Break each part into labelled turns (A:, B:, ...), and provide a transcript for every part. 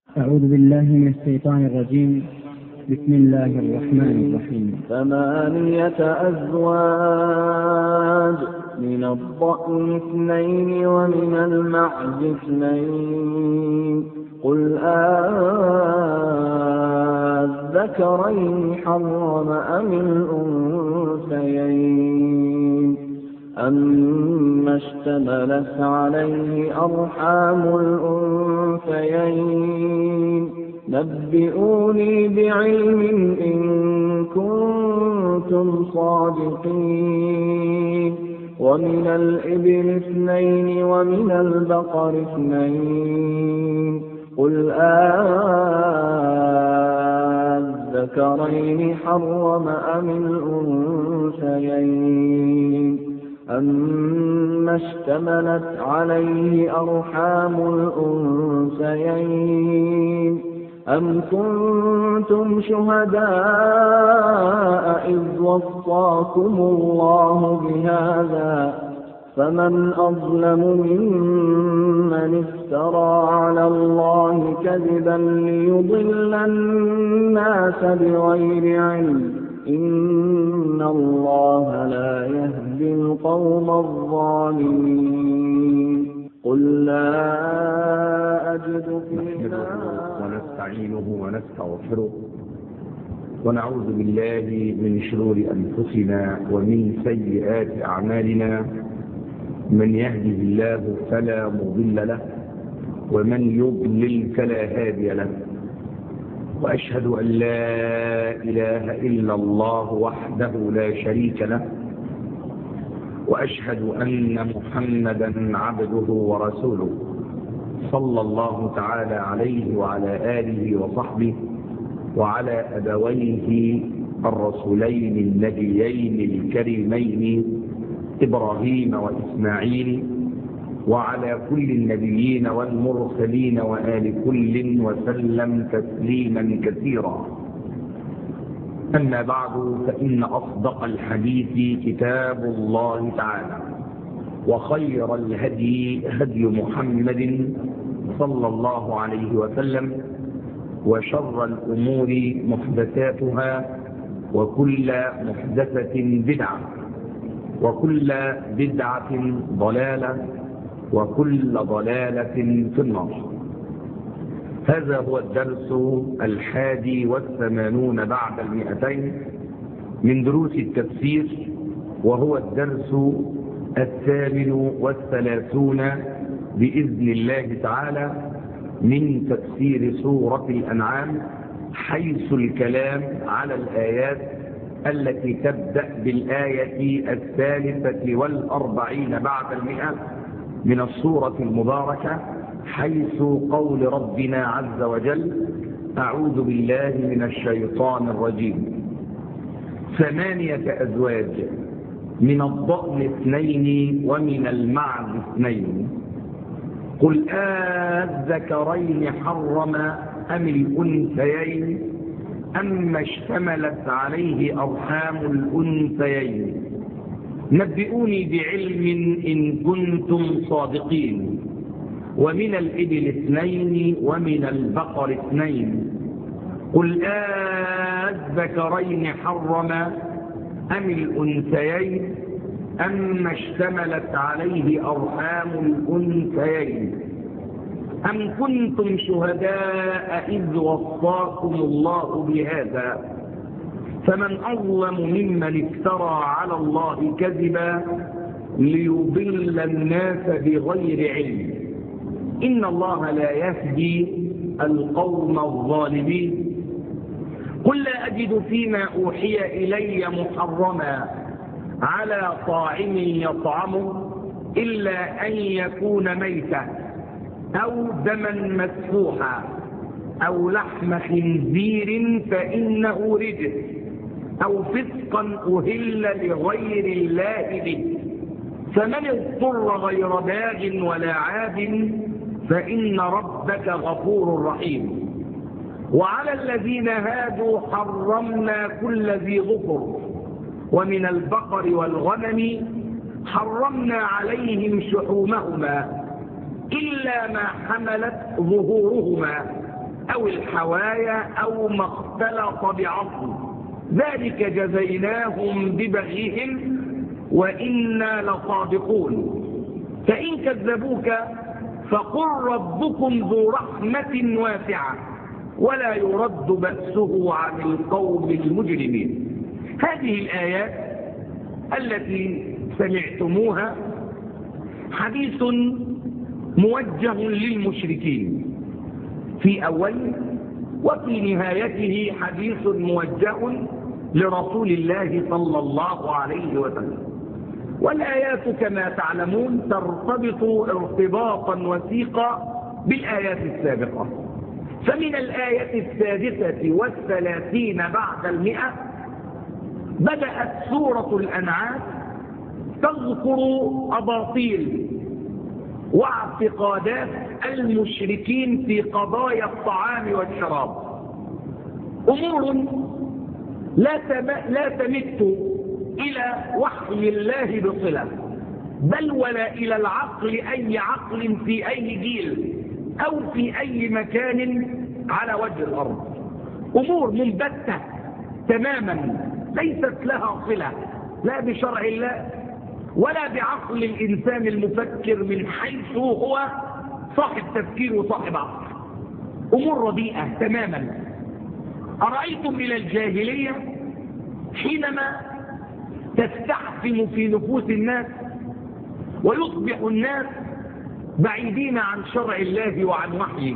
A: أعوذ بالله من الشيطان الرجيم بسم الله الرحمن الرحيم
B: ثمانية أزواج من الضأن اثنين ومن المعز اثنين قل آذكرين حرم أم الأنثيين أما اشتملت عليه أرحام الأنثيين نبئوني بعلم إن كنتم صادقين ومن الإبل اثنين ومن البقر اثنين قل آذكرين حرم أم الأنثيين أما اشتملت عليه أرحام الأنثيين أم كنتم شهداء إذ وصاكم الله بهذا فمن أظلم ممن افترى على الله كذبا ليضل الناس بغير علم إن الله لا يهدي القوم الظالمين قل لا أجد
C: نحمده ونستعينه ونستغفره ونعوذ بالله من شرور أنفسنا ومن سيئات أعمالنا من يهده الله فلا مضل له ومن يضلل فلا هادي له وأشهد أن لا إله إلا الله وحده لا شريك له وأشهد أن محمدا عبده ورسوله صلى الله تعالى عليه وعلى آله وصحبه وعلى أبويه الرسولين النبيين الكريمين إبراهيم وإسماعيل وعلى كل النبيين والمرسلين وآل كل وسلم تسليما كثيرا أما بعد فإن أصدق الحديث كتاب الله تعالى وخير الهدي هدي محمد صلى الله عليه وسلم وشر الأمور محدثاتها وكل محدثة بدعة وكل بدعة ضلالة وكل ضلالة في النار هذا هو الدرس الحادي والثمانون بعد المئتين من دروس التفسير وهو الدرس الثامن والثلاثون بإذن الله تعالى من تفسير سورة الأنعام حيث الكلام على الآيات التي تبدأ بالآية الثالثة والأربعين بعد المئة من الصورة المباركة حيث قول ربنا عز وجل أعوذ بالله من الشيطان الرجيم ثمانية أزواج من الضأن اثنين ومن المعز اثنين قل آذكرين حرم أم الأنثيين أما اشتملت عليه أرحام الأنثيين نبئوني بعلم إن كنتم صادقين ومن الإبل اثنين ومن البقر اثنين قل آذكرين حرم أم الأنثيين أما اشتملت عليه أرحام الأنثيين أم كنتم شهداء إذ وصاكم الله بهذا فمن أظلم ممن افترى على الله كذبا ليضل الناس بغير علم إن الله لا يهدي القوم الظالمين قل لا أجد فيما أوحي إلي محرما على طاعم يطعمه إلا أن يكون ميتا أو دما مسفوحا أو لحم خنزير فإنه رجس أو فسقا أهل لغير الله به فمن اضطر غير باغ ولا عاد فإن ربك غفور رحيم وعلى الذين هادوا حرمنا كل ذي ظفر ومن البقر والغنم حرمنا عليهم شحومهما إلا ما حملت ظهورهما أو الحوايا أو ما اختلط بعظم ذلك جزيناهم ببغيهم وإنا لصادقون فإن كذبوك فقل ربكم ذو رحمة واسعة ولا يرد بأسه عن القوم المجرمين هذه الآيات التي سمعتموها حديث موجه للمشركين في أول وفي نهايته حديث موجه لرسول الله صلى الله عليه وسلم والآيات كما تعلمون ترتبط ارتباطا وثيقا بالآيات السابقة فمن الآية السادسة والثلاثين بعد المئة بدأت سورة الأنعام تذكر أباطيل واعتقادات المشركين في قضايا الطعام والشراب أمور لا, لا تمت إلى وحي الله بصلة بل ولا إلى العقل أي عقل في أي جيل أو في أي مكان على وجه الأرض أمور منبتة تماما ليست لها صلة لا بشرع الله ولا بعقل الإنسان المفكر من حيث هو صاحب تفكير وصاحب عقل أمور رديئة تماما أرأيتم إلى الجاهلية حينما تستحكم في نفوس الناس ويصبح الناس بعيدين عن شرع الله وعن وحيه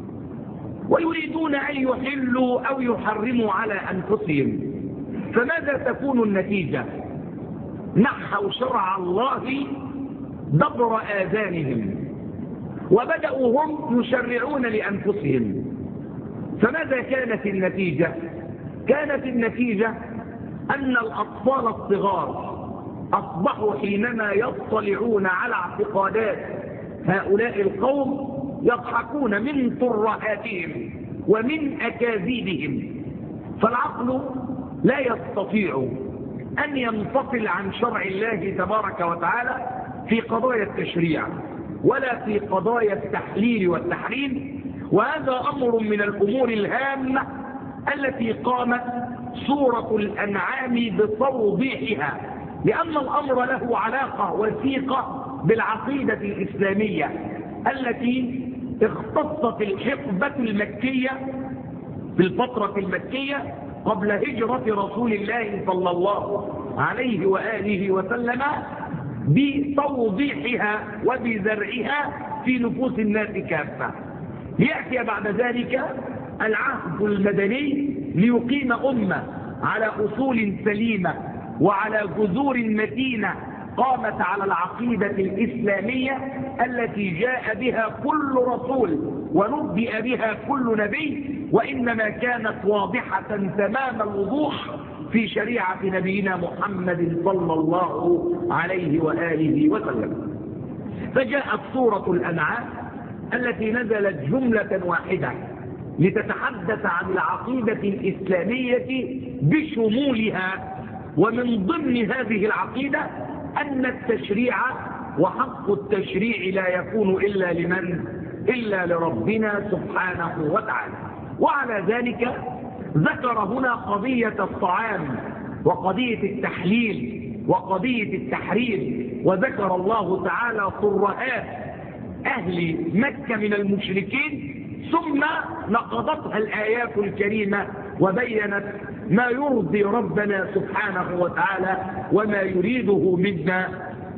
C: ويريدون أن يحلوا أو يحرموا على أنفسهم فماذا تكون النتيجة نحوا شرع الله دبر آذانهم وبدأوا هم يشرعون لأنفسهم فماذا كانت النتيجة كانت النتيجة أن الأطفال الصغار أصبحوا حينما يطلعون على اعتقادات هؤلاء القوم يضحكون من ترهاتهم ومن أكاذيبهم فالعقل لا يستطيع أن ينفصل عن شرع الله تبارك وتعالى في قضايا التشريع ولا في قضايا التحليل والتحريم وهذا أمر من الأمور الهامة التي قامت سورة الأنعام بتوضيحها لأن الأمر له علاقة وثيقة بالعقيدة الإسلامية التي اختصت الحقبة المكية في الفترة المكية قبل هجرة رسول الله صلى الله عليه وآله وسلم بتوضيحها وبزرعها في نفوس الناس كافة ليأتي بعد ذلك العهد المدني ليقيم أمة على أصول سليمة وعلى جذور متينة قامت على العقيدة الإسلامية التي جاء بها كل رسول ونبئ بها كل نبي وإنما كانت واضحة تمام الوضوح في شريعة نبينا محمد صلى الله عليه وآله وسلم فجاءت سورة الأنعام التي نزلت جملة واحدة لتتحدث عن العقيدة الإسلامية بشمولها ومن ضمن هذه العقيدة أن التشريع وحق التشريع لا يكون إلا لمن إلا لربنا سبحانه وتعالى وعلى ذلك ذكر هنا قضية الطعام وقضية التحليل وقضية التحريم وذكر الله تعالى طرهات أهل مكة من المشركين ثم نقضتها الآيات الكريمة وبينت ما يرضي ربنا سبحانه وتعالى وما يريده منا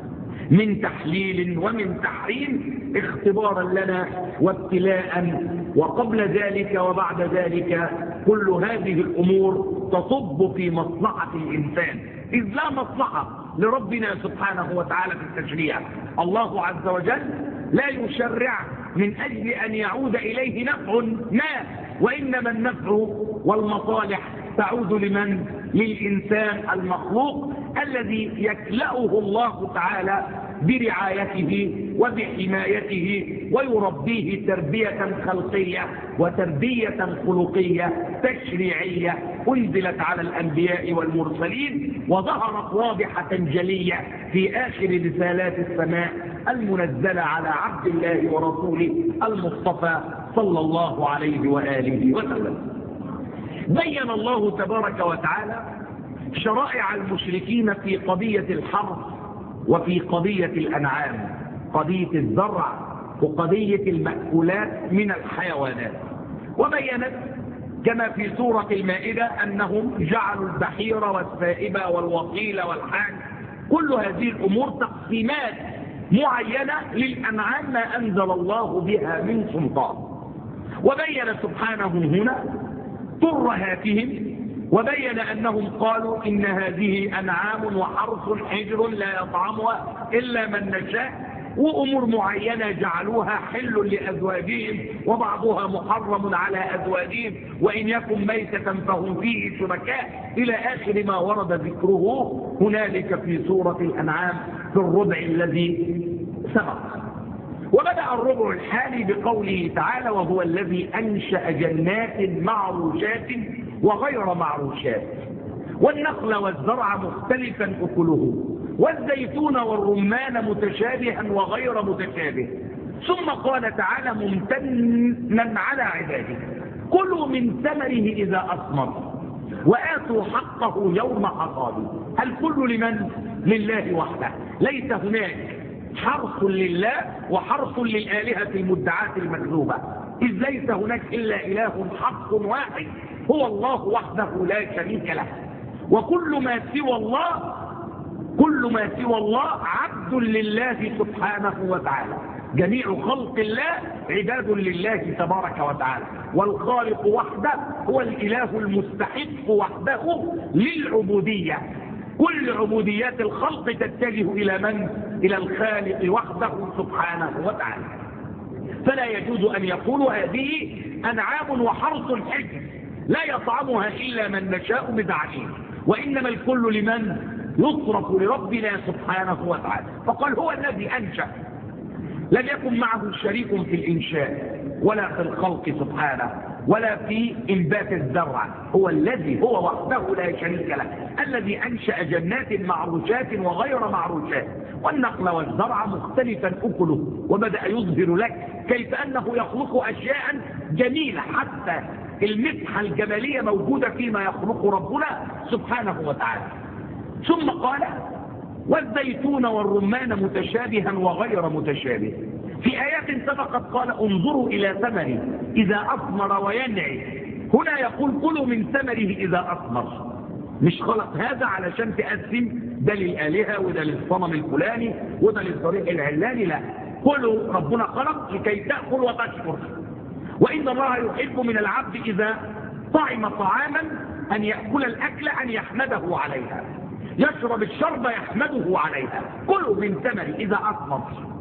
C: من تحليل ومن تحريم اختبارا لنا وابتلاء وقبل ذلك وبعد ذلك كل هذه الأمور تصب في مصلحة الإنسان إذ لا مصلحة لربنا سبحانه وتعالى في التشريع الله عز وجل لا يشرع من أجل أن يعود إليه نفع ما وإنما النفع والمصالح تعود لمن للإنسان المخلوق الذي يكلأه الله تعالى برعايته وبحمايته ويربيه تربية خلقية وتربية خلقية تشريعية أنزلت على الأنبياء والمرسلين وظهرت واضحة جلية في آخر رسالات السماء المنزلة على عبد الله ورسوله المصطفى صلى الله عليه وآله وسلم بين الله تبارك وتعالى شرائع المشركين في قضية الحرث وفي قضية الأنعام قضية الزرع وقضية المأكولات من الحيوانات وبينت كما في سورة المائدة أنهم جعلوا البحير والسائبة والوصيل والحاج كل هذه الأمور تقسيمات معينة للأنعام ما أنزل الله بها من سلطان وبين سبحانه هنا ترهاتهم وبين أنهم قالوا إن هذه أنعام وحرث حجر لا يطعمها إلا من نشاء وأمور معينة جعلوها حل لأزواجهم وبعضها محرم على أزواجهم وإن يكن ميتة فهم فيه شركاء إلى آخر ما ورد ذكره هنالك في سورة الأنعام في الربع الذي سبق وبدأ الربع الحالي بقوله تعالى وهو الذي أنشأ جنات معروشات وغير معروشات والنخل والزرع مختلفا أكله والزيتون والرمان متشابها وغير متشابه ثم قال تعالى ممتنا على عباده كلوا من ثمره إذا أثمر وآتوا حقه يوم حصاده الكل لمن؟ لله وحده ليس هناك حرص لله وحرص للآلهة المدعاة المكذوبة إذ ليس هناك إلا إله حق واحد هو الله وحده لا شريك له وكل ما سوى الله كل ما سوى الله عبد لله سبحانه وتعالى جميع خلق الله عباد لله تبارك وتعالى والخالق وحده هو الإله المستحق وحده للعبودية كل عبوديات الخلق تتجه إلى من؟ إلى الخالق وحده سبحانه وتعالى فلا يجوز أن يقولوا هذه أنعام وحرث حجر لا يطعمها إلا من نشاء بزعمه وإنما الكل لمن يصرف لربنا سبحانه وتعالى فقال هو الذي أنشأ لم يكن معه شريك في الإنشاء ولا في الخلق سبحانه ولا في إنبات الزرع هو الذي هو وحده لا شريك له الذي أنشأ جنات معروشات وغير معروشات والنقل والزرع مختلفا أكله وبدأ يظهر لك كيف أنه يخلق أشياء جميلة حتى المسحة الجمالية موجودة فيما يخلق ربنا سبحانه وتعالى ثم قال والزيتون والرمان متشابها وغير متشابه في آيات سبقت قال انظروا إلى ثمره إذا أثمر وينعي هنا يقول كلوا من ثمره إذا أثمر مش خلق هذا علشان تقسم ده للآلهة وده للصنم الفلاني وده للطريق العلاني لا كلوا ربنا خلق لكي تأكل وتشكر وإن الله يحب من العبد إذا طعم طعاما أن يأكل الأكل أن يحمده عليها يشرب الشرب يحمده عليها كلوا من ثمر إذا أثمر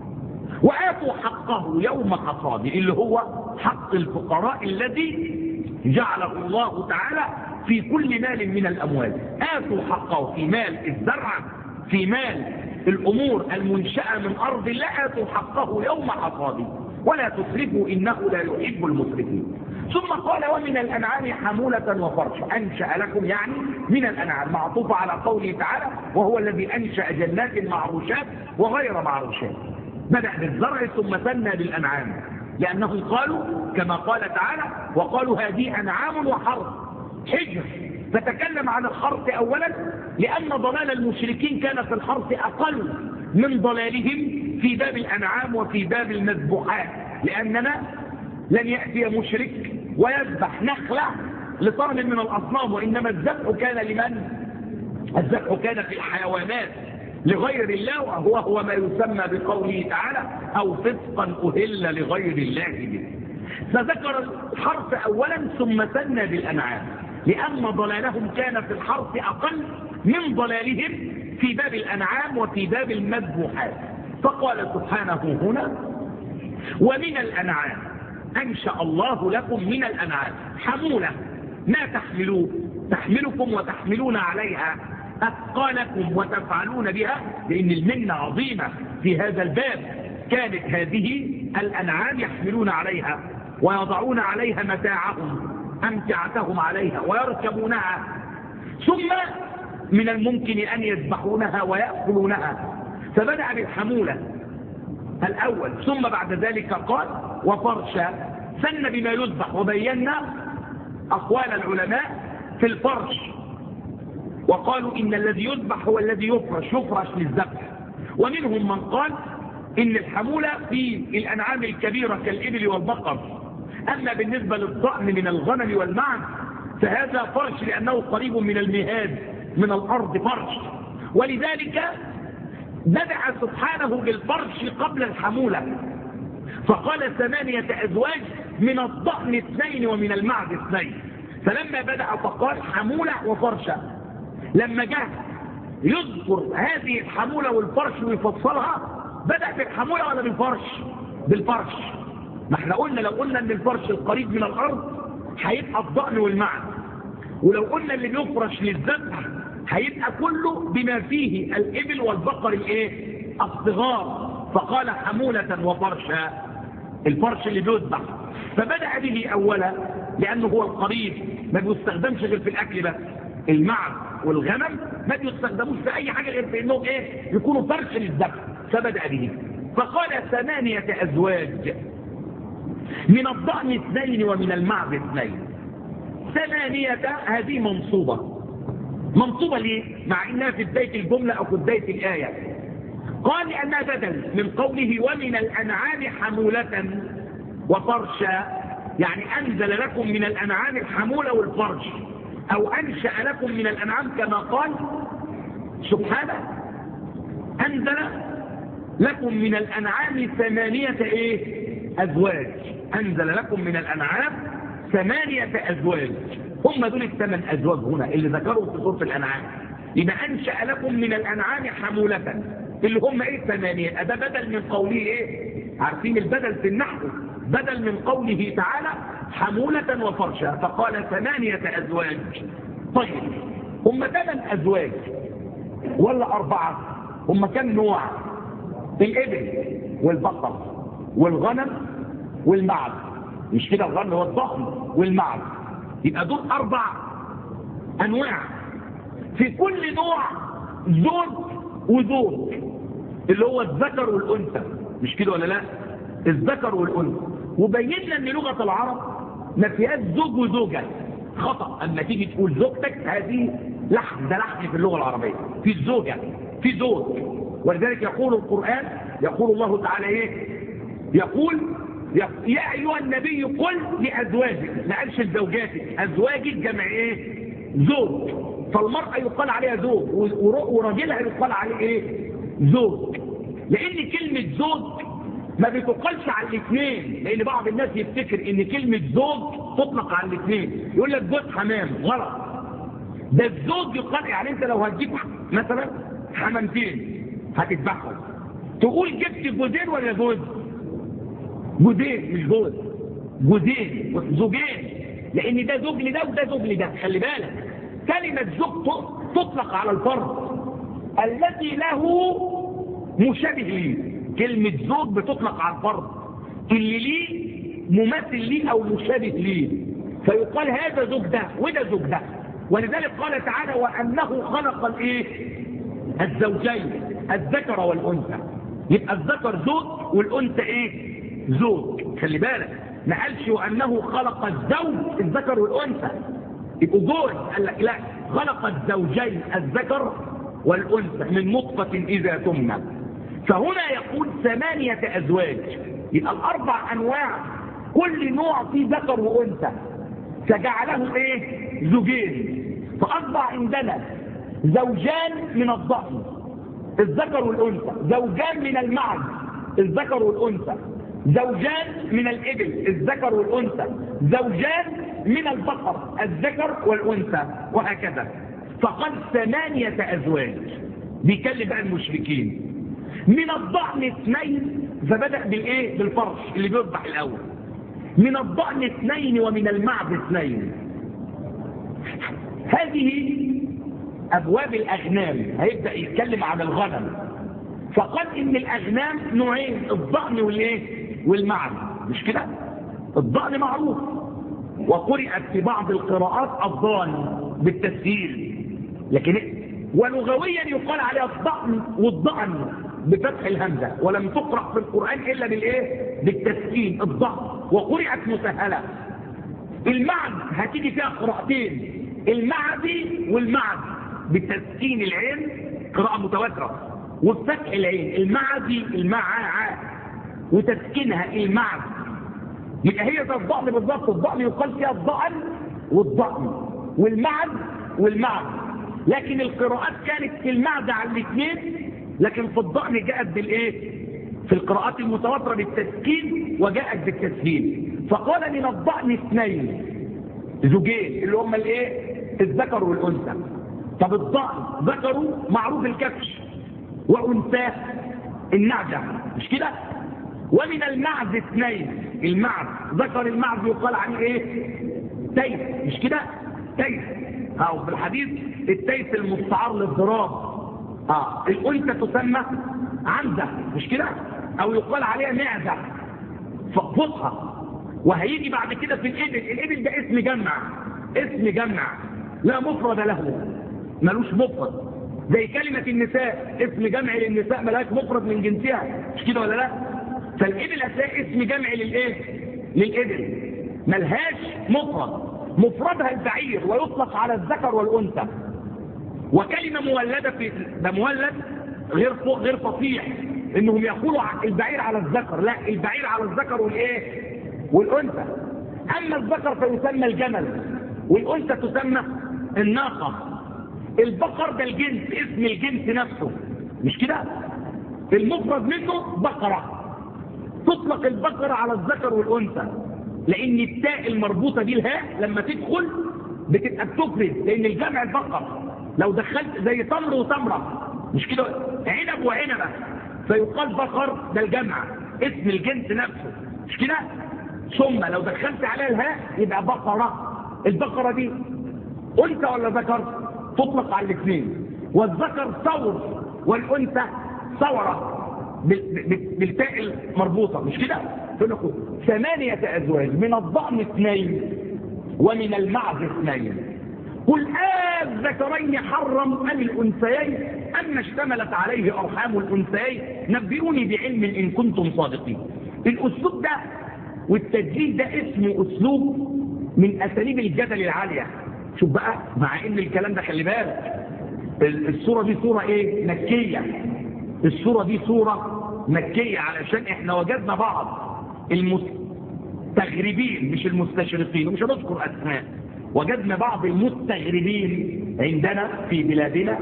C: وآتوا حقه يوم حصاده اللي هو حق الفقراء الذي جعله الله تعالى في كل مال من الأموال آتوا حقه في مال الزرع في مال الأمور المنشأة من أرض الله آتوا حقه يوم حصاده ولا تسرفوا إنه لا يحب المسرفين ثم قال ومن الأنعام حمولة وفرش أنشأ لكم يعني من الأنعام معطوف على قوله تعالى وهو الذي أنشأ جنات معروشات وغير معروشات بدأ بالزرع ثم ثنى بالأنعام لأنهم قالوا كما قال تعالى وقالوا هذه أنعام وحرث حجر فتكلم عن الحرث أولا لأن ضلال المشركين كان في الحرث أقل من ضلالهم في باب الأنعام وفي باب المذبوحات لأننا لن يأتي مشرك ويذبح نخلة لصنم من الأصنام وإنما الذبح كان لمن؟ الذبح كان في الحيوانات لغير الله وهو هو ما يسمى بقوله تعالى أو فسقا أهل لغير الله به فذكر الحرف أولا ثم ثنى بالأنعام لأن ضلالهم كان في الحرف أقل من ضلالهم في باب الأنعام وفي باب المذبوحات فقال سبحانه هنا ومن الأنعام أنشأ الله لكم من الأنعام حمولة ما تحملون تحملكم وتحملون عليها أثقالكم وتفعلون بها لأن المنة عظيمة في هذا الباب كانت هذه الأنعام يحملون عليها ويضعون عليها متاعهم أمتعتهم عليها ويركبونها ثم من الممكن أن يذبحونها ويأكلونها فبدأ بالحمولة الأول ثم بعد ذلك قال وفرشا سن بما يذبح وبينا أقوال العلماء في الفرش وقالوا إن الذي يذبح هو الذي يفرش يفرش للذبح ومنهم من قال إن الحمولة في الأنعام الكبيرة كالإبل والبقر أما بالنسبة للضأن من الغنم والمعز فهذا فرش لأنه قريب من المهاد من الأرض فرش ولذلك بدع سبحانه بالفرش قبل الحمولة فقال ثمانية أزواج من الضأن اثنين ومن المعز اثنين فلما بدأ فقال حمولة وفرشة لما جاء يذكر هذه الحمولة والفرش ويفصلها بدأ بالحمولة ولا بالفرش بالفرش ما احنا قلنا لو قلنا ان الفرش القريب من الارض هيبقى الضأن والمعز ولو قلنا اللي بيفرش للذبح هيبقى كله بما فيه الابل والبقر الايه الصغار فقال حمولة وفرشا الفرش اللي بيذبح فبدأ به اولا لانه هو القريب ما بيستخدمش غير في الاكل بس المعز والغنم ما بيستخدموش في اي حاجة غير في انهم ايه يكونوا فرش للذبح فبدأ به فقال ثمانية ازواج من الضأن اثنين ومن المعز اثنين ثمانية هذه منصوبة منصوبة ليه؟ مع انها في بداية الجملة او في بداية الآية قال لأنها بدل من قوله ومن الأنعام حمولة وفرشا يعني أنزل لكم من الأنعام الحمولة والفرش أو أنشأ لكم من الأنعام كما قال سبحانه أنزل لكم من الأنعام ثمانية إيه؟ أزواج أنزل لكم من الأنعام ثمانية أزواج هم دول الثمان أزواج هنا اللي ذكروا في سورة الأنعام يبقى أنشأ لكم من الأنعام حمولة اللي هم إيه ثمانية ده بدل من قوله إيه عارفين البدل في النحو بدل من قوله تعالى حمولة وفرشا فقال ثمانية أزواج طيب هم ثمان أزواج ولا أربعة هم كم نوع الإبل والبقر والغنم والمعز مش كده الغنم هو الضخم والمعز يبقى دول أربع أنواع في كل نوع زوج وزوج اللي هو الذكر والأنثى مش كده ولا لا الذكر والأنثى وبينا ان لغة العرب ما فيهاش زوج وزوجة خطأ اما تيجي تقول زوجتك هذه لحن ده لحن في اللغة العربية في الزوجة في زوج ولذلك يقول القرآن يقول الله تعالى ايه يقول يا أيها النبي قل لأزواجك ما قالش لزوجاتك أزواجك جمع إيه زوج فالمرأة يقال عليها زوج وراجلها يقال عليه إيه زوج لأن كلمة زوج ما بتقالش على الاثنين لأن بعض الناس يفتكر إن كلمة زوج تطلق على الاثنين يقول لك جوز حمام غلط ده الزوج يقال يعني أنت لو هتجيب مثلا حمامتين هتذبحهم تقول جبت جوزين ولا جوز جوزين مش جوز جوزين زوجين لان ده زوج لده وده زوج لده خلي بالك كلمة زوج تطلق على الفرد الذي له مشابه ليه كلمة زوج بتطلق على الفرد اللي ليه مماثل ليه او مشابه ليه فيقال هذا زوج ده وده زوج ده ولذلك قال تعالى وانه خلق الايه الزوجين الذكر والانثى يبقى الذكر زوج والانثى ايه زوج خلي بالك ما قالش وانه خلق الزوج الذكر والانثى يبقوا زوج قال لك لا خلق الزوجين الذكر والانثى من نطفه اذا تمنى فهنا يقول ثمانيه ازواج يبقى الاربع انواع كل نوع فيه ذكر وانثى فجعله ايه زوجين فاصبح عندنا زوجان من الضأن الذكر والانثى زوجان من المعز الذكر والانثى زوجان من الإبل الذكر والأنثى زوجان من البقر الذكر والأنثى وهكذا فقد ثمانية أزواج بيكلم بقى المشركين من الضأن اثنين فبدأ بالإيه بالفرش اللي بيذبح الأول من الضأن اثنين ومن المعز اثنين هذه أبواب الأغنام هيبدأ يتكلم عن الغنم فقال إن الأغنام نوعين الضأن والإيه والمعنى مش كده الضأن معروف وقرأت في بعض القراءات الضان بالتسهيل لكن ولغويا يقال عليها الضأن والضأن بفتح الهمزة ولم تقرأ في القرآن إلا بالإيه بالتسكين الضغط وقرأت مسهلة المعد هتيجي فيها قراءتين المعدي والمعد بتسكين العين قراءة متواترة وبفتح العين المعدي المعا وتسكينها المعد يبقى هي ده الضأن بالضبط الضأن يقال فيها الضأن والضأن والمعد والمعد لكن القراءات كانت في المعد على الاثنين لكن في الضأن جاءت بالايه في القراءات المتواترة بالتسكين وجاءت بالتسهيل فقال من الضأن اثنين زوجين اللي هم الايه الذكر والانثى طب الضأن ذكره معروف الكبش وانثاه النعجة مش كده ومن المعز اثنين المعز ذكر المعز يقال عنه ايه تيس مش كده تيس او في الحديث التيس المستعار للضراب اه الانثى تسمى عنزه مش كده او يقال عليها معزه فصحى وهيجي بعد كده في الابل الابل ده اسم جمع اسم جمع لا مفرد له ملوش مفرد زي كلمة النساء اسم جمع للنساء ملهاش مفرد من جنسها مش كده ولا لا فالابل هتلاقي اسم جمع للايه للابل ملهاش مفرد مفردها البعير ويطلق على الذكر والانثى وكلمة مولدة في ده مولد غير فوق غير فصيح انهم يقولوا البعير على الذكر لا البعير على الذكر والايه والانثى اما الذكر فيسمى الجمل والانثى تسمى الناقة البقر ده الجنس اسم الجنس نفسه مش كده المفرد منه بقرة تطلق البقرة على الذكر والانثى لان التاء المربوطة دي الهاء لما تدخل بتبقى بتفرد لان الجمع البقر لو دخلت زي تمر وتمرة مش كده عنب وعنبة فيقال بقر ده الجمع اسم الجنس نفسه مش كده ثم لو دخلت عليها الهاء يبقى بقرة البقرة دي انثى ولا ذكر تطلق على الاثنين والذكر ثور والانثى ثورة بالتاء المربوطة مش كده فنقول ثمانية أزواج من الضأن اثنين ومن المعز اثنين قل آه الذكرين حرم أم الأنثيين أم اشتملت عليه أرحام الأنثيين نبئوني بعلم إن كنتم صادقين الأسلوب ده والتجديد ده اسمه أسلوب من أساليب الجدل العالية شوف بقى مع إن الكلام ده خلي بالك الصورة دي صورة إيه مكية الصورة دي صورة مكية علشان إحنا وجدنا بعض المستغربين مش المستشرقين ومش هنذكر أسماء وجدنا بعض المستغربين عندنا في بلادنا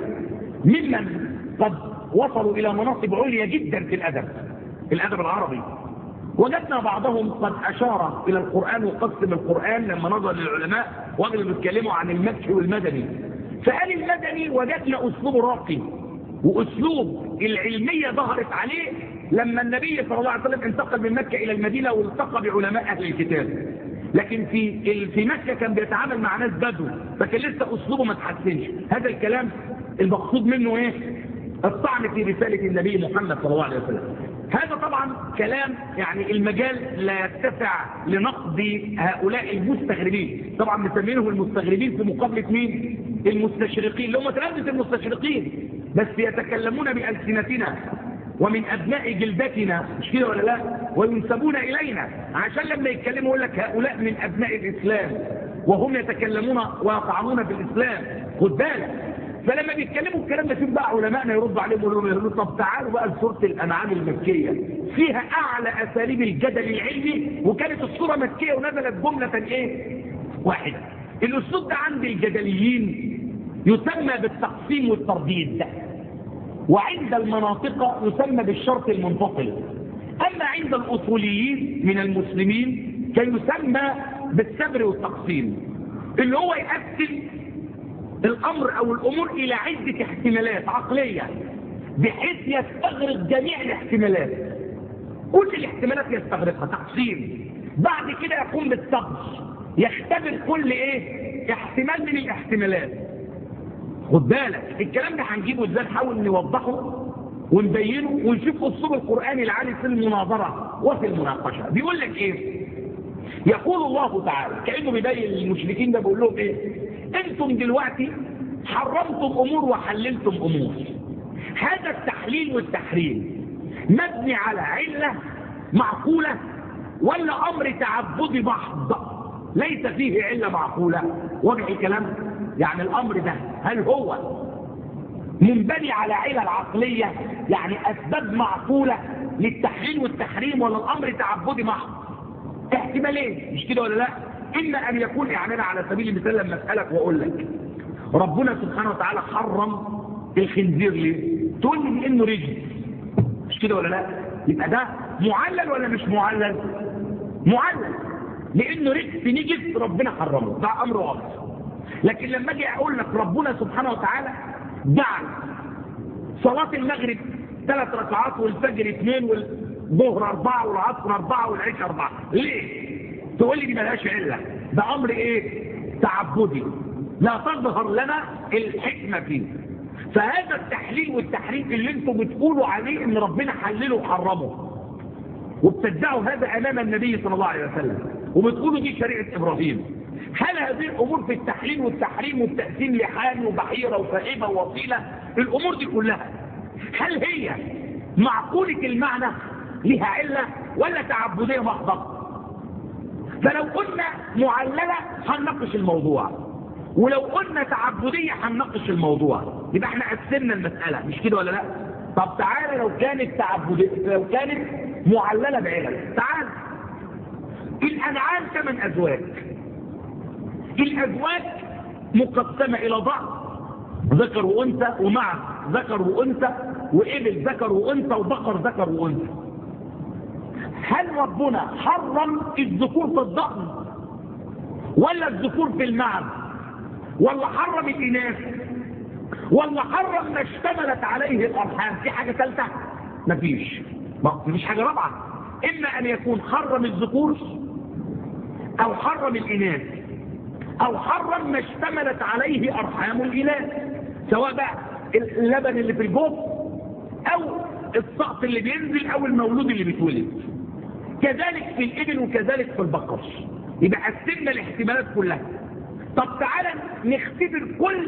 C: ممن قد وصلوا إلى مناصب عليا جدا في الأدب في الأدب العربي وجدنا بعضهم قد أشار إلى القرآن وقسم القرآن لما نظر للعلماء وقالوا بيتكلموا عن المكي والمدني فقال المدني وجدنا أسلوب راقي وأسلوب العلمية ظهرت عليه لما النبي صلى الله عليه وسلم انتقل من مكة إلى المدينة والتقى بعلماء أهل الكتاب لكن في في مكة كان بيتعامل مع ناس بدو فكان لسه أسلوبه ما تحسنش هذا الكلام المقصود منه إيه الطعن في رسالة النبي محمد صلى الله عليه وسلم هذا طبعا كلام يعني المجال لا يتسع لنقد هؤلاء المستغربين طبعا مسمينهم المستغربين في مقابلة مين المستشرقين اللي هم ثلاثة المستشرقين بس يتكلمون بألسنتنا ومن أبناء جلدتنا مش كده ولا لا وينسبون إلينا عشان لما يتكلموا يقول لك هؤلاء من أبناء الإسلام وهم يتكلمون ويطعنون في الإسلام خد بالك فلما بيتكلموا الكلام ده شوف بقى علمائنا يردوا عليهم ويقولوا يقولوا طب تعالوا بقى لسوره الانعام المكيه فيها اعلى اساليب الجدل العلمي وكانت الصوره مكيه ونزلت جمله ايه واحده الاسلوب ده عند الجدليين يسمى بالتقسيم والترديد وعند المناطق يسمى بالشرط المنفصل اما عند الاصوليين من المسلمين كان يسمى بالسبر والتقسيم اللي هو يقسم الامر او الامور الى عدة احتمالات عقلية بحيث يستغرق جميع الاحتمالات كل الاحتمالات يستغرقها تقسيم بعد كده يقوم بالصبر يختبر كل ايه احتمال من الاحتمالات خد بالك الكلام ده هنجيبه ازاي نحاول نوضحه ونبينه ونشوف اسلوب القران العالي في المناظره وفي المناقشه بيقول لك ايه يقول الله تعالى كانه بيبين للمشركين ده بيقول لهم ايه انتم دلوقتي حرمتم امور وحللتم امور هذا التحليل والتحريم مبني على علة معقولة ولا أمر تعبدي محض ليس فيه علة معقولة واضح الكلام يعني الأمر ده هل هو منبني على علل عقلية يعني أسباب معقولة للتحليل والتحريم ولا الأمر تعبدي محض احتمالين مش كده ولا لا إما أن يكون يعني أنا على سبيل المثال لما أسألك وأقول لك ربنا سبحانه وتعالى حرم الخنزير ليه تقول لي إنه رجل مش كده ولا لا يبقى ده معلل ولا مش معلل معلل لانه رجس نجس ربنا حرمه ده امر واضح لكن لما اجي اقول لك ربنا سبحانه وتعالى جعل صلاة المغرب ثلاث ركعات والفجر اثنين والظهر اربعة والعصر اربعة والعشاء اربعة ليه تقول لي دي ملهاش علة ده امر ايه تعبدي لا تظهر لنا الحكمة فيه فهذا التحليل والتحريم اللي انتم بتقولوا عليه ان ربنا حلله وحرمه وبتدعوا هذا امام النبي صلى الله عليه وسلم وبتقولوا دي شريعة ابراهيم هل هذه الامور في التحليل والتحريم والتقسيم لحال وبحيرة وفائبة ووصيلة الامور دي كلها هل هي معقولة المعنى لها علة ولا تعبدية محضة فلو قلنا معللة هنناقش الموضوع ولو قلنا تعبدية هنناقش الموضوع يبقى احنا قسمنا المسألة مش كده ولا لا طب تعالى لو كانت تعبدية لو كانت معللة بعلل تعال الأنعام ثمان أزواج الأزواج مقسمة إلى بعض ذكر وأنثى ومع ذكر وأنثى وإبل ذكر وأنثى وبقر ذكر وأنثى هل ربنا حرم الذكور في الضأن ولا الذكور في المعز ولا حرم الإناث ولا حرم ما اشتملت عليه الأرحام في حاجة ثالثة مفيش مفيش حاجة رابعة إما أن يكون حرم الذكور أو حرم الإناث أو حرم ما اشتملت عليه أرحام الإناث سواء بقى اللبن اللي في الجوف أو السقط اللي بينزل أو المولود اللي بيتولد كذلك في الإبل وكذلك في البقر يبقى قسمنا الاحتمالات كلها طب تعالى نختبر كل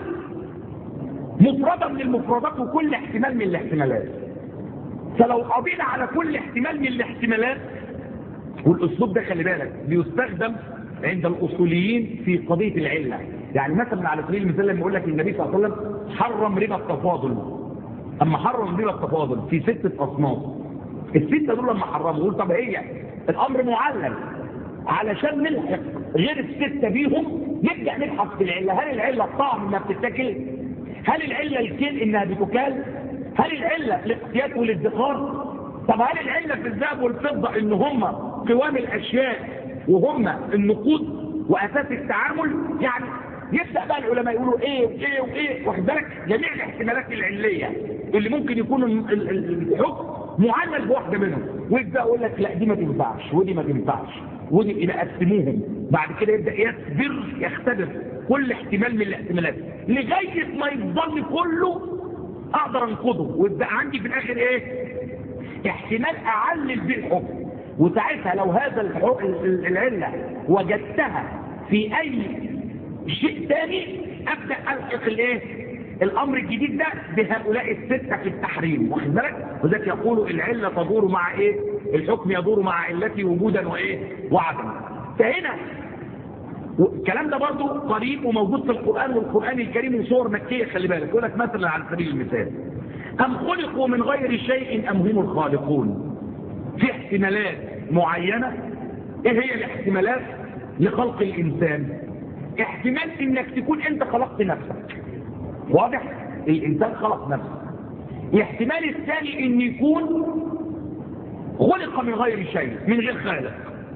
C: مفردة من المفردات وكل احتمال من الاحتمالات فلو قضينا على كل احتمال من الاحتمالات والاسلوب ده خلي بالك بيستخدم عند الاصوليين في قضيه العله يعني مثلا على سبيل المثال لما يقول لك النبي صلى الله عليه وسلم حرم ربا التفاضل اما حرم ربا التفاضل في سته اصناف السته دول لما حرموا يقول طب هي الامر معلل علشان نلحق غير السته بيهم نبدا نبحث في العله هل العله الطعم انها بتتاكل هل العله الكيل انها بتكال هل العله الاقتياد والادخار طب هل العله في الذهب والفضه ان هم قوام الاشياء وهم النقود واساس التعامل يعني يبدا بقى العلماء يقولوا ايه وايه وايه واخد بالك جميع الاحتمالات العليه اللي ممكن يكون الحكم معلل بواحده منهم ويبدا يقول لك لا دي ما تنفعش ودي ما تنفعش ودي يبقى قسموهم بعد كده يبدا يصبر يختبر كل احتمال من الاحتمالات لغايه ما يفضل كله اقدر انقضه ويبقى عندي في الاخر ايه احتمال اعلل بيه الحكم وساعتها لو هذا العله وجدتها في اي شيء تاني ابدا الحق الايه الامر الجديد ده بهؤلاء السته في التحريم واخد بالك وذلك يقولوا العله تدور مع ايه الحكم يدور مع علته وجودا وايه وعدما فهنا الكلام ده برضه قريب وموجود في القران والقران الكريم وصور مكيه خلي بالك يقول لك مثلا على سبيل المثال ام خلقوا من غير شيء ام هم الخالقون في احتمالات معينه ايه هي الاحتمالات لخلق الانسان احتمال انك تكون انت خلقت نفسك واضح الانسان خلق نفسه الاحتمال الثاني ان يكون خلق من غير شيء من غير خالق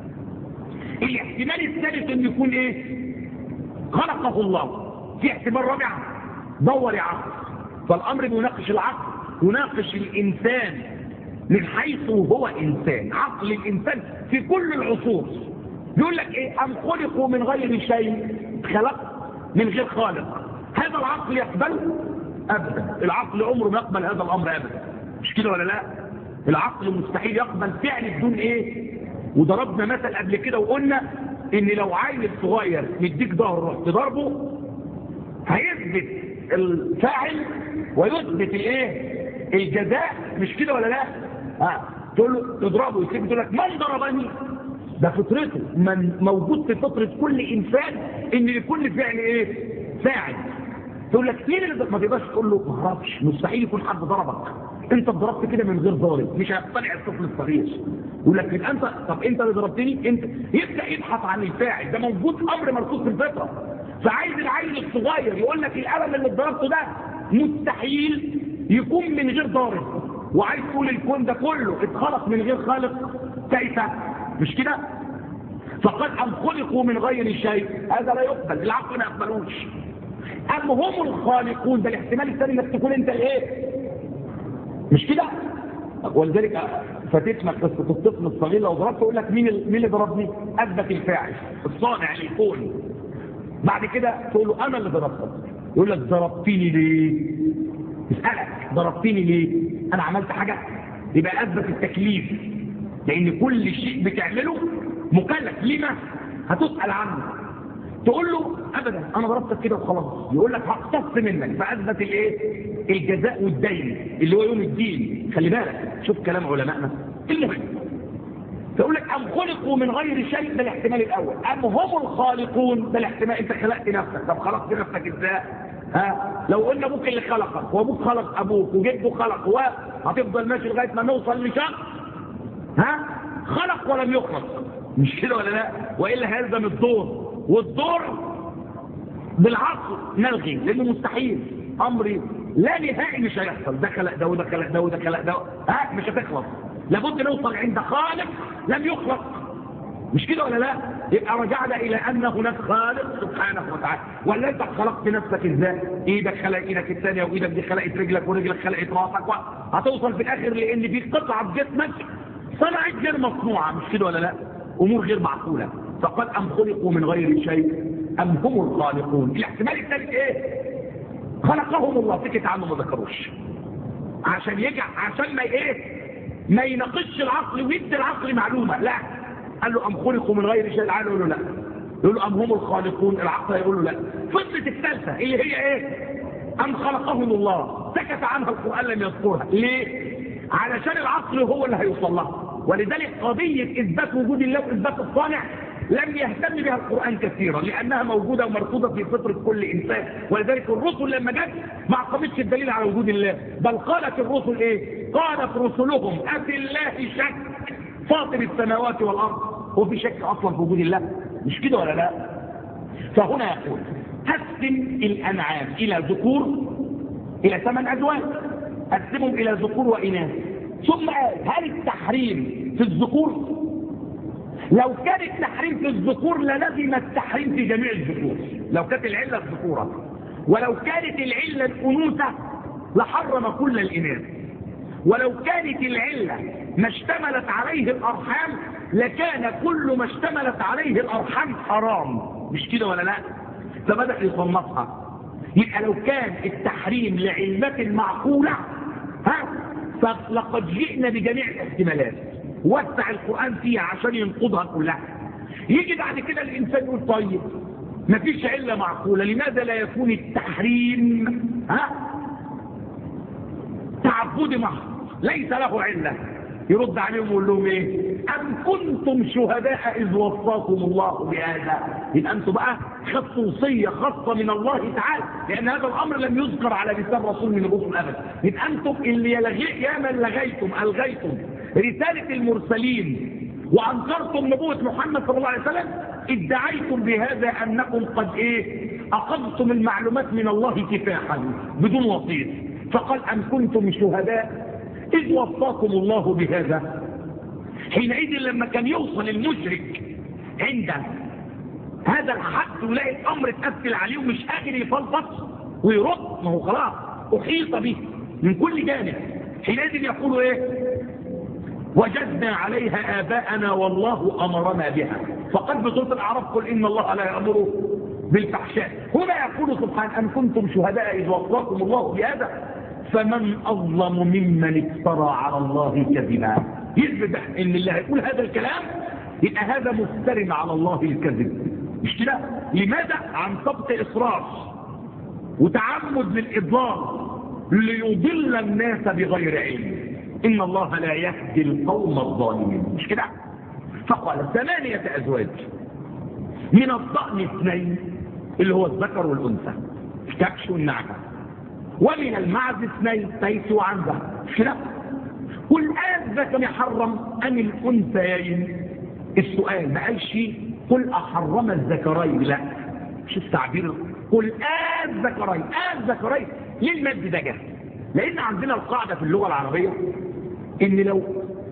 C: الاحتمال الثالث ان يكون ايه خلقه الله في احتمال رابع دور يا عقل فالامر بيناقش العقل يناقش الانسان من حيث هو انسان عقل الانسان في كل العصور يقول لك ايه ام خلقوا من غير شيء خلق من غير خالق هذا العقل يقبل ابدا العقل عمره ما يقبل هذا الامر ابدا مش كده ولا لا العقل مستحيل يقبل فعل بدون ايه وضربنا مثل قبل كده وقلنا ان لو عيل صغير مديك ظهر رحت ضربه هيثبت الفاعل ويثبت الايه الجزاء مش كده ولا لا ها تقول له تضربه يسيب تقول لك من ضربني ده فطرته من موجود في فطرة كل إنسان إن لكل فعل إيه فاعل تقول لك مين اللي ما تقدرش تقول له ما اعرفش مستحيل يكون حد ضربك انت ضربت كده من غير ضارب مش هيقتنع الطفل الصغير يقول لك يبقى انت طب انت اللي ضربتني انت يبدا يبحث عن الفاعل ده موجود امر مرصوص في الفطره فعايز العيل الصغير يقول لك القلم اللي ضربته ده مستحيل يكون من غير ضارب وعايز تقول الكون ده كله اتخلق من غير خالق كيف مش كده فقد ام خلقوا من غير شيء هذا لا يقبل العقل ما يقبلوش ام هم الخالقون ده الاحتمال الثاني انك تكون انت الايه مش كده ولذلك فاتتنا قصه الطفل الصغير لو ضربته يقول لك مين مين اللي ضربني اثبت الفاعل الصانع الكون بعد كده تقول له انا اللي ضربتك يقول لك ضربتني ليه اسالك ضربتني ليه انا عملت حاجه يبقى اثبت التكليف لان كل شيء بتعمله مكلف لما هتسال عنه تقول له ابدا انا ضربتك كده وخلاص يقول لك هقتص منك فاثبت الايه الجزاء والدين اللي هو يوم الدين خلي بالك شوف كلام علمائنا المهم تقول لك ام خلقوا من غير شيء ده الاحتمال الاول ام هم الخالقون ده الاحتمال انت خلقت نفسك طب خلقت نفسك ازاي ها لو قلنا ابوك اللي خلقك وابوك خلق ابوك وجده خلق وهتفضل ماشي لغايه ما نوصل لشخص ها خلق ولم يخلق مش كده ولا لا والا هيلزم الدور والدور بالعقل نلغي لانه مستحيل امر لا نهائي مش هيحصل ده خلق ده وده خلق ده وده خلق ده ها مش هتخلص لابد نوصل عند خالق لم يخلق مش كده ولا لا يبقى رجعنا الى ان هناك خالق سبحانه وتعالى ولا انت خلقت نفسك ازاي ايدك خلق ايدك الثانيه وايدك دي خلقت رجلك ورجلك خلقت راسك هتوصل في الاخر لان في قطعه في جسمك صنعت غير مصنوعه مش كده ولا لا امور غير معقوله فقد ام خلقوا من غير شيء ام هم الخالقون الاحتمال الثالث ايه خلقهم الله سكت عنه ما ذكروش عشان يجع عشان ما ايه ما يناقش العقل ويدي العقل معلومه لا قال له ام خلقوا من غير شيء العقل يقول له لا يقول له ام هم الخالقون العقل يقول له لا فضلت الثالثه اللي هي ايه ام خلقهم الله سكت عنها القران لم يذكرها ليه علشان العقل هو اللي هيوصل لها ولذلك قضيه اثبات وجود الله واثبات الصانع لم يهتم بها القرآن كثيرا لأنها موجودة ومرصودة في فطرة كل إنسان ولذلك الرسل لما جت ما عقبتش الدليل على وجود الله بل قالت الرسل إيه قالت رسلهم أفي الله شك فاطر السماوات والأرض هو في شك أصلا في وجود الله مش كده ولا لا فهنا يقول قسم الأنعام إلى ذكور إلى ثمان أزواج قسمهم إلى ذكور وإناث ثم قال هل التحريم في الذكور لو كان التحريم في الذكور للزم التحريم في جميع الذكور لو كانت العلة الذكورة ولو كانت العلة الأنوثة لحرم كل الإناث ولو كانت العلة ما اشتملت عليه الأرحام لكان كل ما اشتملت عليه الأرحام حرام مش كده ولا لا فبدأ يصنفها يبقى لو كان التحريم لعلمة معقولة ها فلقد جئنا بجميع الاحتمالات وسع القرآن فيها عشان ينقضها كلها يجي بعد كده الإنسان يقول طيب مفيش علة معقولة لماذا لا يكون التحريم ها تعبد محض ليس له علة يرد عليهم ويقول لهم ايه ام كنتم شهداء اذ وصاكم الله بهذا يبقى انتم بقى خصوصيه خاصه من الله تعالى لان هذا الامر لم يذكر على لسان رسول من الرسل ابدا يبقى انتم اللي يلغي يا من لغيتم الغيتم رساله المرسلين وانكرتم نبوه محمد صلى الله عليه وسلم ادعيتم بهذا انكم قد ايه اخذتم المعلومات من الله كفاحا بدون وسيط فقال ام كنتم شهداء إذ وصاكم الله بهذا حينئذ لما كان يوصل المشرك عند هذا الحد ولاقي الأمر اتقفل عليه ومش قادر يفلفص ويرد ما هو خلاص أحيط به من كل جانب حينئذ يقول إيه وجدنا عليها آباءنا والله أمرنا بها فقد بسورة الأعراف قل إن الله لا يأمر بالفحشاء هنا يقول سبحانه أم كنتم شهداء إذ وصاكم الله بهذا فمن أظلم ممن افترى على الله كذبا يثبت ان اللي هيقول هذا الكلام يبقى هذا مفتر على الله الكذب مش كده لماذا عن سبط إصراف وتعمد للإضلال ليضل الناس بغير علم إن الله لا يهدي القوم الظالمين مش كده فقال ثمانية أزواج من الضأن اثنين اللي هو الذكر والأنثى الكبش والنعجة ومن المعز اثنين تيس وعنزة مش كده والآن ذكر يحرم أم الأنثيين السؤال ما قالش قل أحرم الذكرين لا مش التعبير قل آن ذكرين آن ذكرين ليه المد ده جه لأن عندنا القاعدة في اللغة العربية إن لو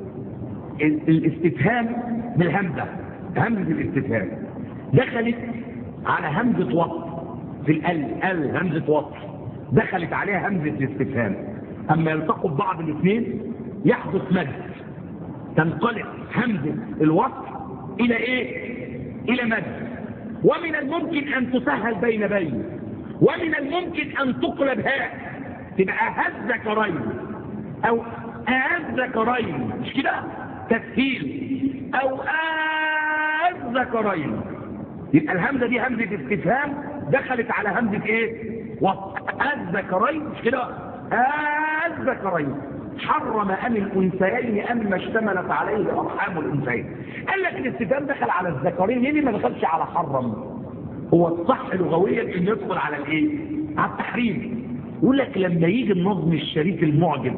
C: الاستفهام بالهمزة همزة الاستفهام دخلت على همزة وصف في ال ال همزة وصف دخلت عليها همزة الاستفهام أما يلتقوا ببعض الاثنين يحدث مد تنقلب همزة الوصف إلى إيه؟ إلى مد ومن الممكن أن تسهل بين بين ومن الممكن أن تقلب هاء تبقى هز ذكرين أو آذ ذكرين مش كده تسهيل أو آذ ذكرين يبقى الهمزة دي همزة استفهام دخلت على همزة ايه وصف آذ ذكرين مش كده آذ ذكرين حرم أم الأنثيين أم ما اشتملت عليه أرحام الأنثيين قال لك الاستفهام دخل على الذكرين ليه ما دخلش على حرم هو الصح لغويا ان يدخل على الايه على التحريم يقول لك لما يجي النظم الشريف المعجب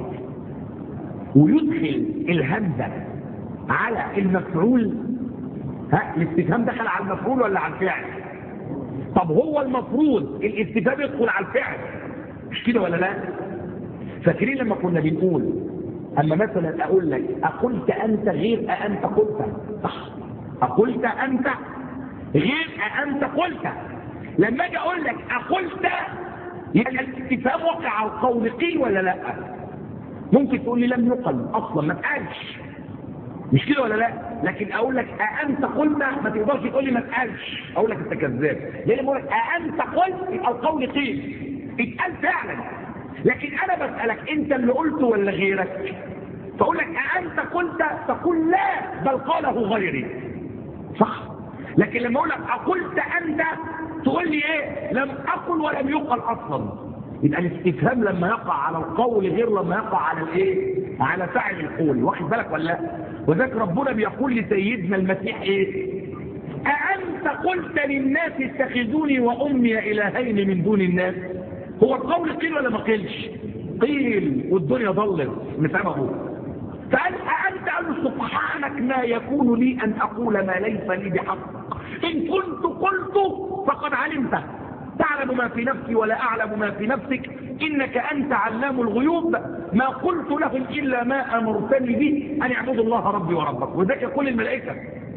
C: ويدخل الهمزه على المفعول ها الاستفهام دخل على المفعول ولا على الفعل طب هو المفروض الاستفهام يدخل على الفعل مش كده ولا لا فاكرين لما كنا بنقول اما مثلا اقول لك اقلت انت غير أأنت قلت صح اقلت انت غير أأنت قلت لما اجي اقول لك اقلت يبقى الاستفهام وقع على القول قيل ولا لا ممكن تقول لي لم يقل اصلا ما اتقالش مش كده ولا لا لكن اقول لك أأنت قلت ما تقدرش تقول لي ما اتقالش اقول لك انت كذاب لان بقول لك أأنت قلت يبقى القول قيل اتقال فعلا لكن انا بسألك انت اللي قلته ولا غيرك فاقول لك أأنت قلت تقول لا بل قاله غيري صح لكن لما اقول لك اقلت انت تقول لي ايه لم اقل ولم يقل اصلا يبقى الاستفهام لما يقع على القول غير لما يقع على الايه على فاعل القول واخد بالك ولا لا وذاك ربنا بيقول لسيدنا المسيح ايه أأنت قلت للناس اتخذوني وأمي إلهين من دون الناس هو القول قيل ولا ما قيلش قيل والدنيا ضلت بسببه فقال أأنت قال سبحانك ما يكون لي أن أقول ما ليس لي بحق إن كنت قلت فقد علمته تعلم ما في نفسي ولا أعلم ما في نفسك إنك أنت علام الغيوب ما قلت لهم إلا ما أمرتني به أن يعبدوا الله ربي وربك وذلك يقول الملائكة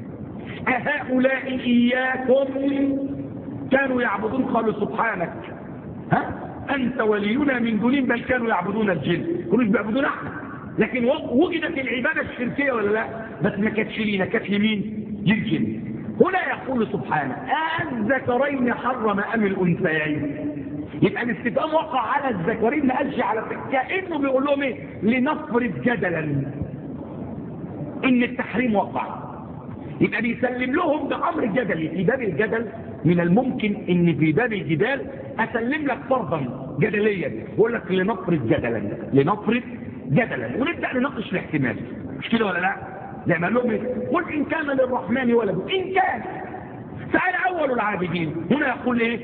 C: أهؤلاء إياكم كانوا يعبدون قالوا سبحانك ها أنت ولينا من دونهم بل كانوا يعبدون الجن كانوا بيعبدون احنا لكن وجدت العبادة الشركية ولا لا بس ما كانتش لينا كانت لمين للجن هنا يقول سبحانه الذكرين حرم أم الأنثيين يبقى الاستفهام وقع على الذكرين ما قالش على كأنه بيقول لهم ايه لنفرض جدلا ان التحريم وقع يبقى بيسلم لهم بأمر جدلي في باب الجدل من الممكن ان في باب الجدال اسلم لك فرضا جدليا بقول لك لنفرض جدلا لنفرض جدلا ونبدا نناقش الاحتمال مش كده ولا لا زي ما قال لهم قل ان كان للرحمن ولد ان كان فانا اول العابدين هنا يقول ايه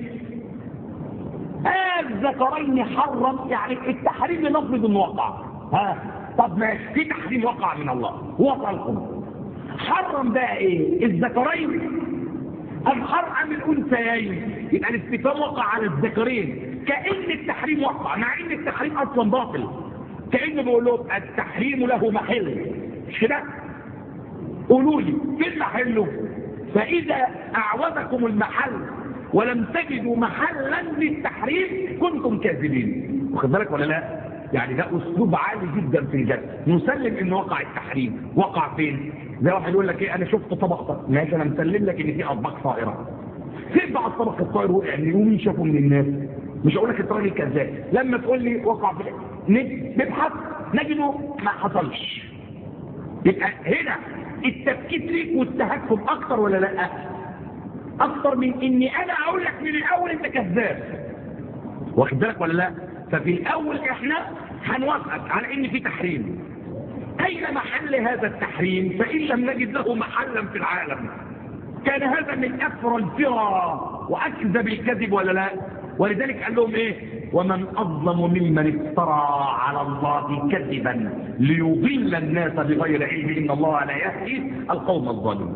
C: الذكرين حرم يعني التحريم لنفرض انه وقع ها طب ماشي في تحريم وقع من الله وقع لكم حرم بقى ايه الذكرين ام حرم الانثيين يبقى الاستفهام وقع على الذكرين كان التحريم وقع مع ان التحريم اصلا باطل كانه بيقول لهم التحريم له محل مش كده قولوا لي فين محله فاذا اعوزكم المحل ولم تجدوا محلا للتحريم كنتم كاذبين واخد بالك ولا لا يعني ده اسلوب عالي جدا في الجد نسلم ان وقع التحريم وقع فين زي واحد يقول لك ايه انا شفت طبق طائر ماشي انا مسلم لك ان في اطباق طائره فين بقى الطبق الطائر وقع يعني ومين شافه من الناس مش هقول لك الراجل كذاب لما تقول لي وقع في نبحث نجده ما حصلش يبقى هنا التفكيك ليك والتهكم اكتر ولا لا اكتر من اني انا اقول لك من الاول انت كذاب واخد بالك ولا لا ففي الاول احنا هنوافقك على ان في تحريم أين محل هذا التحريم فإن لم نجد له محلا في العالم كان هذا من أفرى الفرى وأكذب الكذب ولا لا ولذلك قال لهم إيه ومن أظلم ممن افترى على الله كذبا ليضل الناس بغير علم إن الله لا يهدي القوم الظالمين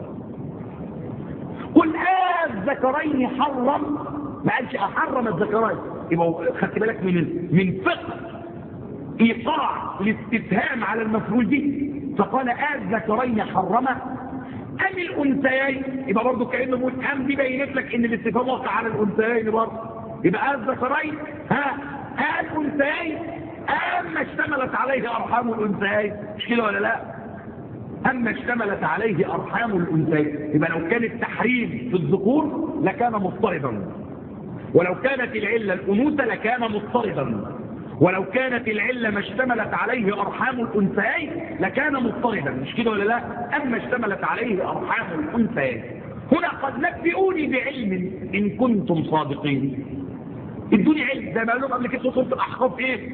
C: قل آه الذكرين حرم ما قالش أحرم الذكرين يبقى خدت بالك من من فقه ايقاع الاستفهام على المفعول به فقال آه الذكرين حرم ام الانثيين يبقى برضه كانه بيقول ام دي بينت لك ان الاستفهام وقع على الانثيين برضه يبقى آه الذكرين ها آه الانثيين اما اشتملت عليه ارحام الانثيين مش كده ولا لا اما اشتملت عليه ارحام الانثيين يبقى لو كان التحريم في الذكور لكان مضطربا ولو كانت العله الانوثه لكان مضطربا ولو كانت العلة ما اشتملت عليه أرحام الأنثيين لكان مضطربا مش كده ولا لا أما اشتملت عليه أرحام الأنثيين هنا قد نبئوني بعلم إن كنتم صادقين ادوني علم زي ما قالوا قبل كده سورة الأحقاف إيه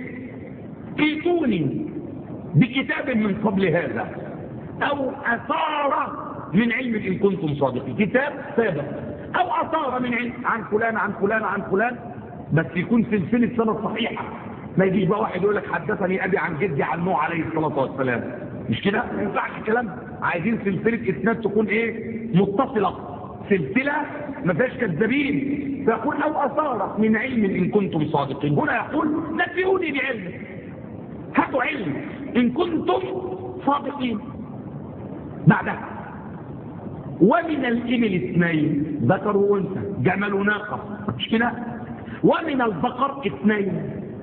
C: ايتوني بكتاب من قبل هذا أو أثارة من علم إن كنتم صادقين كتاب سابق أو أثارة من علم عن فلان عن فلان عن فلان بس يكون سلسلة سنة صحيحة ما يجيش بقى واحد يقول لك حدثني ابي عن جدي عن نوح عليه الصلاه والسلام مش كده ما ينفعش الكلام عايزين سلسله اسناد تكون ايه متصله سلسله ما فيهاش كذابين فيقول او اثاره من علم ان كنتم صادقين هنا يقول نبئوني بعلم هاتوا علم ان كنتم صادقين بعدها ومن الابل اثنين ذكر وانثى جمل وناقه مش كده ومن البقر اثنين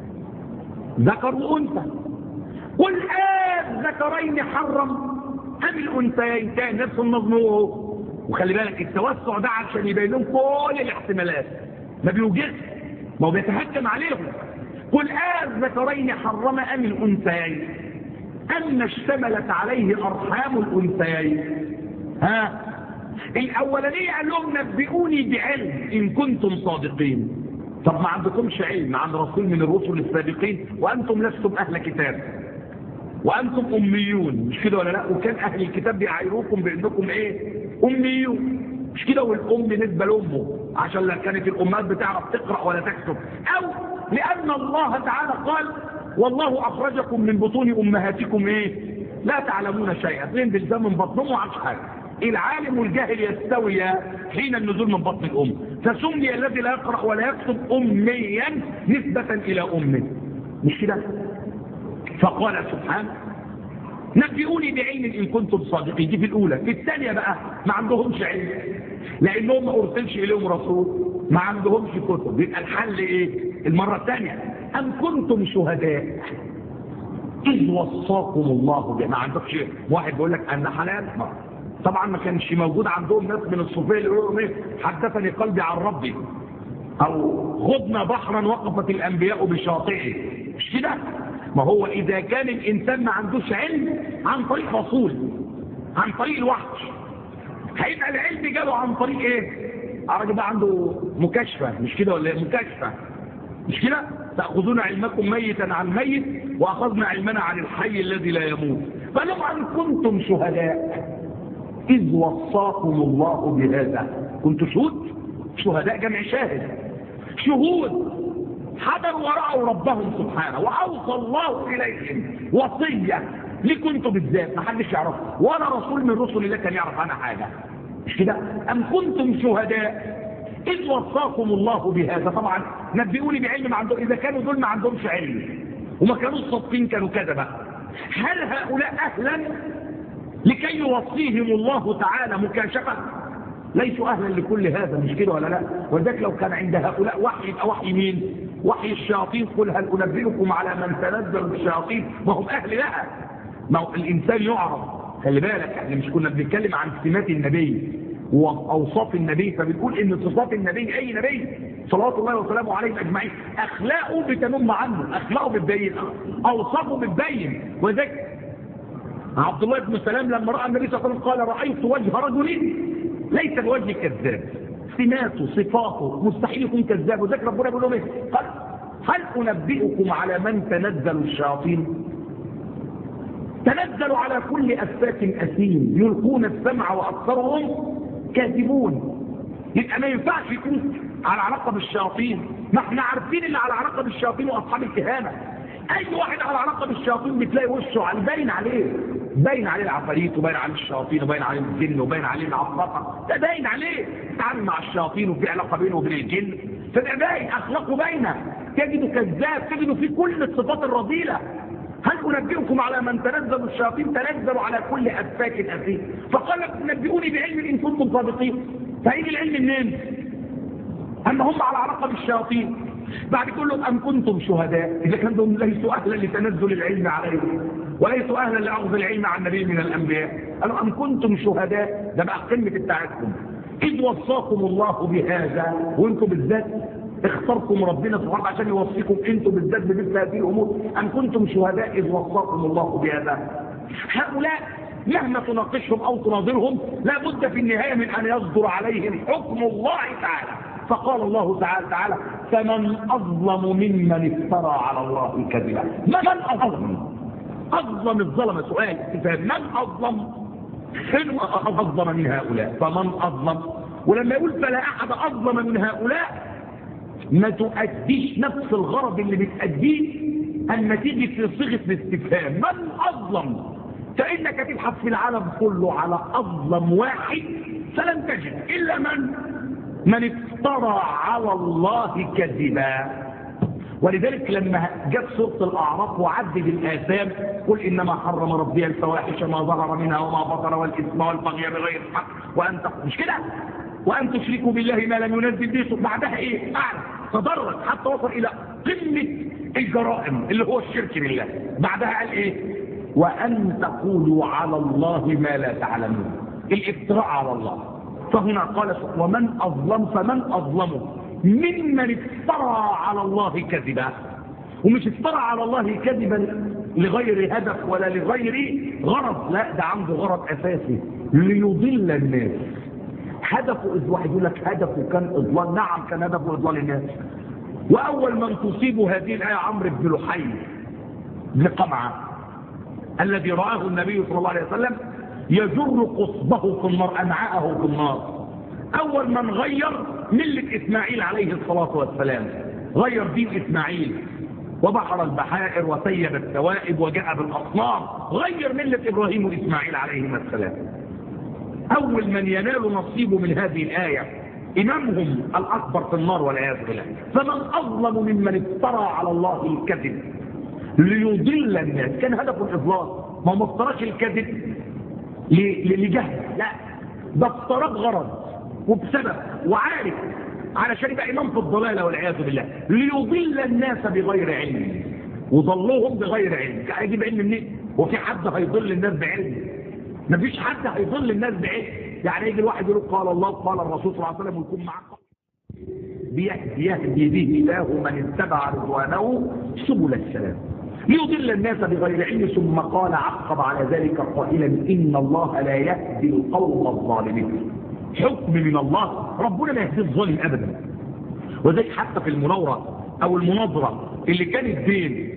C: ذكر وانثى قل آه ذكرين حرم أم الأنثيين كان نفس النظم هو وخلي بالك التوسع ده عشان يبين لهم كل الاحتمالات ما بيوجدش ما هو بيتهكم عليهم قل آه ذكرين حرم أم الأنثيين أم اشتملت عليه أرحام الأنثيين ها الأولانية قال لهم نبئوني بعلم إن كنتم صادقين طب ما عندكمش علم عن رسول من الرسل السابقين وأنتم لستم أهل كتاب وأنتم أميون مش كده ولا لا وكان أهل الكتاب بيعايروكم بأنكم إيه أميون مش كده والأم نسبة لأمه عشان لا كانت الأمهات بتعرف تقرأ ولا تكتب أو لأن الله تعالى قال والله أخرجكم من بطون أمهاتكم إيه لا تعلمون شيئا ينزل ده من بطنهم عن حاجة العالم والجاهل يستويا حين النزول من بطن الأم فسمي الذي لا يقرأ ولا يكتب أميا نسبة إلى أمه مش كده فقال سبحانه نبئوني بعلم إن كنتم صادقين دي في الأولى في الثانية بقى ما عندهمش علم لأنهم ما أرسلش إليهم رسول ما عندهمش كتب يبقى الحل إيه المرة الثانية أم كنتم شهداء إذ وصاكم الله بما ما عندكش واحد بيقول لك أن حلال ما طبعا ما كانش موجود عندهم ناس من الصوفيه اللي يقولوا ايه حدثني قلبي عن ربي او خضنا بحرا وقفت الانبياء بشاطئه مش كده ما هو اذا كان الانسان ما عندوش علم عن طريق رسول عن طريق الوحي هيبقى العلم جاله عن طريق ايه الراجل بقى عنده مكاشفه مش كده ولا مكاشفه مش كده تاخذون علمكم ميتا عن ميت واخذنا علمنا عن الحي الذي لا يموت فلما ان كنتم شهداء إذ وصاكم الله بهذا كنت شهود شهداء جمع شاهد شهود حضروا ورأوا ربهم سبحانه وأوصى الله إليهم وصية ليه كنتوا بالذات ما حدش يعرف ولا رسول من رسل الله كان يعرف عنها حاجة مش كده أم كنتم شهداء إذ وصاكم الله بهذا طبعا نبئوني بعلم ما عندهم إذا كانوا دول ما عندهمش علم وما كانوش صادقين كانوا كذبة هل هؤلاء أهلا لكي يوصيهم الله تعالى مكاشفة ليسوا أهلا لكل هذا مش كده ولا لا وذلك لو كان عند هؤلاء وحي يبقى وحي مين وحي الشياطين قل هل أنبئكم على من تنزل الشياطين وهم أهل لها ما هو الإنسان يعرف خلي بالك احنا مش كنا بنتكلم عن سمات النبي وأوصاف النبي فبنقول إن صفات النبي أي نبي صلوات الله وسلامه عليه أجمعين أخلاقه بتنم عنه أخلاقه بتبين أوصافه بتبين وذلك عبد الله بن سلام لما رأى النبي صلى الله عليه وسلم قال رأيت وجه رجل ليس الوجه كذاب سماته صفاته مستحيل يكون كذاب وذلك ربنا بيقول لهم ايه قال هل أنبئكم على من تنزل الشياطين تنزلوا على كل أفاك أثيم يلقون السمع وأكثرهم كاذبون يبقى ما ينفعش يكون على علاقة بالشياطين ما احنا عارفين اللي على علاقة بالشياطين وأصحاب الكهانة أي واحد على علاقة بالشياطين بتلاقي وشه على باين عليه باين عليه العفاريت وباين عليه الشياطين وباين عليه الجن وباين عليه العفرقة ده باين عليه تعامل مع الشياطين وفي علاقة بينه وبين الجن فده باين أخلاقه باينة تجده كذاب تجده فيه كل الصفات الرذيلة هل أنبئكم على من تنزل الشياطين تنزلوا على كل أفاك أثيم فقال نبئوني بعلم إن كنتم صادقين فهيجي العلم منين؟ أما هم على علاقة بالشياطين بعد كل لهم أم كنتم شهداء إذا كانوا ليسوا أهلا لتنزل العلم عليهم وليسوا أهلا لأخذ العلم عن نبي من الأنبياء قالوا أم كنتم شهداء ده بقى قمة بتاعتكم إذ وصاكم الله بهذا وانتم بالذات اخترتم ربنا سبحانه عشان يوصيكم انتم بالذات بمثل هذه الامور ام كنتم شهداء اذ وصاكم الله بهذا هؤلاء مهما تناقشهم او تناظرهم لا بد في النهايه من ان يصدر عليهم حكم الله تعالى فقال الله تعالى تعالى فمن اظلم ممن افترى على الله كذبا من اظلم اظلم الظلم سؤال استفهام من اظلم حلو اظلم من هؤلاء فمن اظلم ولما يقول فلا احد اظلم من هؤلاء ما تؤديش نفس الغرض اللي بتأديه أما تيجي في صيغة الاستفهام من أظلم فإنك تبحث في العالم كله على أظلم واحد فلن تجد إلا من من افترى على الله كذبا ولذلك لما جت سورة الأعراف وعدد الآثام قل إنما حرم ربي الفواحش ما ظهر منها وما بطن والإثم والبغي بغير الحق وأن مش كده وأن تشركوا بالله ما لم ينزل به بعدها إيه أعلى تدرج حتى وصل إلى قمة الجرائم اللي هو الشرك بالله بعدها قال إيه وأن تقولوا على الله ما لا تعلمون الافتراء على الله فهنا قال ومن أظلم فمن أظلم ممن افترى على الله كذبا ومش افترى على الله كذبا لغير هدف ولا لغير غرض لا ده عنده غرض أساسي ليضل الناس هدفه إذ واحد يقول لك هدفه كان إضلال نعم كان هدفه إضلال الناس وأول من تصيب هذه الآية عمرو بن لحي بن قمعة الذي رآه النبي صلى الله عليه وسلم يجر قصبه في النار أمعاءه في النار أول من غير ملة إسماعيل عليه الصلاة والسلام غير دين إسماعيل وبحر البحائر وسيب الثوائب وجاء بالأصنام غير ملة إبراهيم وإسماعيل عليهما السلام أول من ينال نصيبه من هذه الآية إمامهم الأكبر في النار والعياذ بالله فمن أظلم ممن افترى على الله الكذب ليضل الناس كان هدفه الإضلال ما هو ما افتراش الكذب لجهل لا ده افتراه بغرض وبسبب وعارف علشان يبقى إمام في الضلالة والعياذ بالله ليضل الناس بغير علم وضلوهم بغير علم هيجيب علم منين وفي حد هيضل الناس بعلم مفيش حد هيضل الناس بعلم يعني يجي الواحد يقول قال الله قال الرسول صلى الله عليه وسلم ويكون معاه بيهدي به الله من اتبع رضوانه سبل السلام ليضل الناس بغير علم ثم قال عقب على ذلك قائلا إن الله لا يهدي القوم الظالمين حكم من الله ربنا لا يهدي الظالم أبدا وذلك حتى في المناورة أو المناظرة اللي كانت بين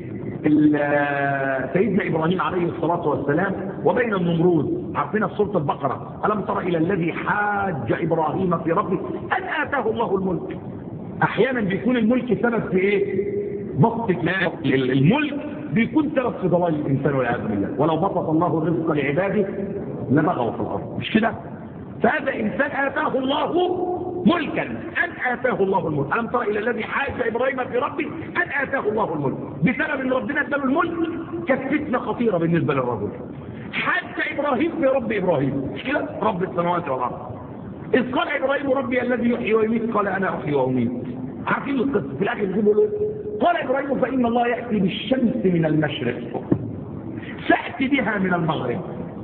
C: سيدنا إبراهيم عليه الصلاة والسلام وبين النمرود عارفين في سورة البقرة ألم تر إلى الذي حاج إبراهيم في ربه أن آتاه الله الملك أحيانا بيكون الملك سبب في إيه بسط الملك بيكون سبب في ضلال الإنسان والعياذ بالله ولو بسط الله الرزق لعباده لبغوا في الأرض مش كده فهذا إنسان آتاه الله ملكا أن آتاه الله الملك ألم ترى إلى الذي حاج إبراهيم في ربه أن آتاه الله الملك بسبب أن ربنا اداله الملك كانت فتنة خطيرة بالنسبة للرجل حتى إبراهيم في رب إبراهيم مش كده رب السماوات والأرض إذ قال إبراهيم ربي الذي يحيي ويميت قال أنا أحيي وأميت عارفين القصة في الآخر يقولوا له قال إبراهيم فإن الله يأتي بالشمس من المشرق سأتي بها من المغرب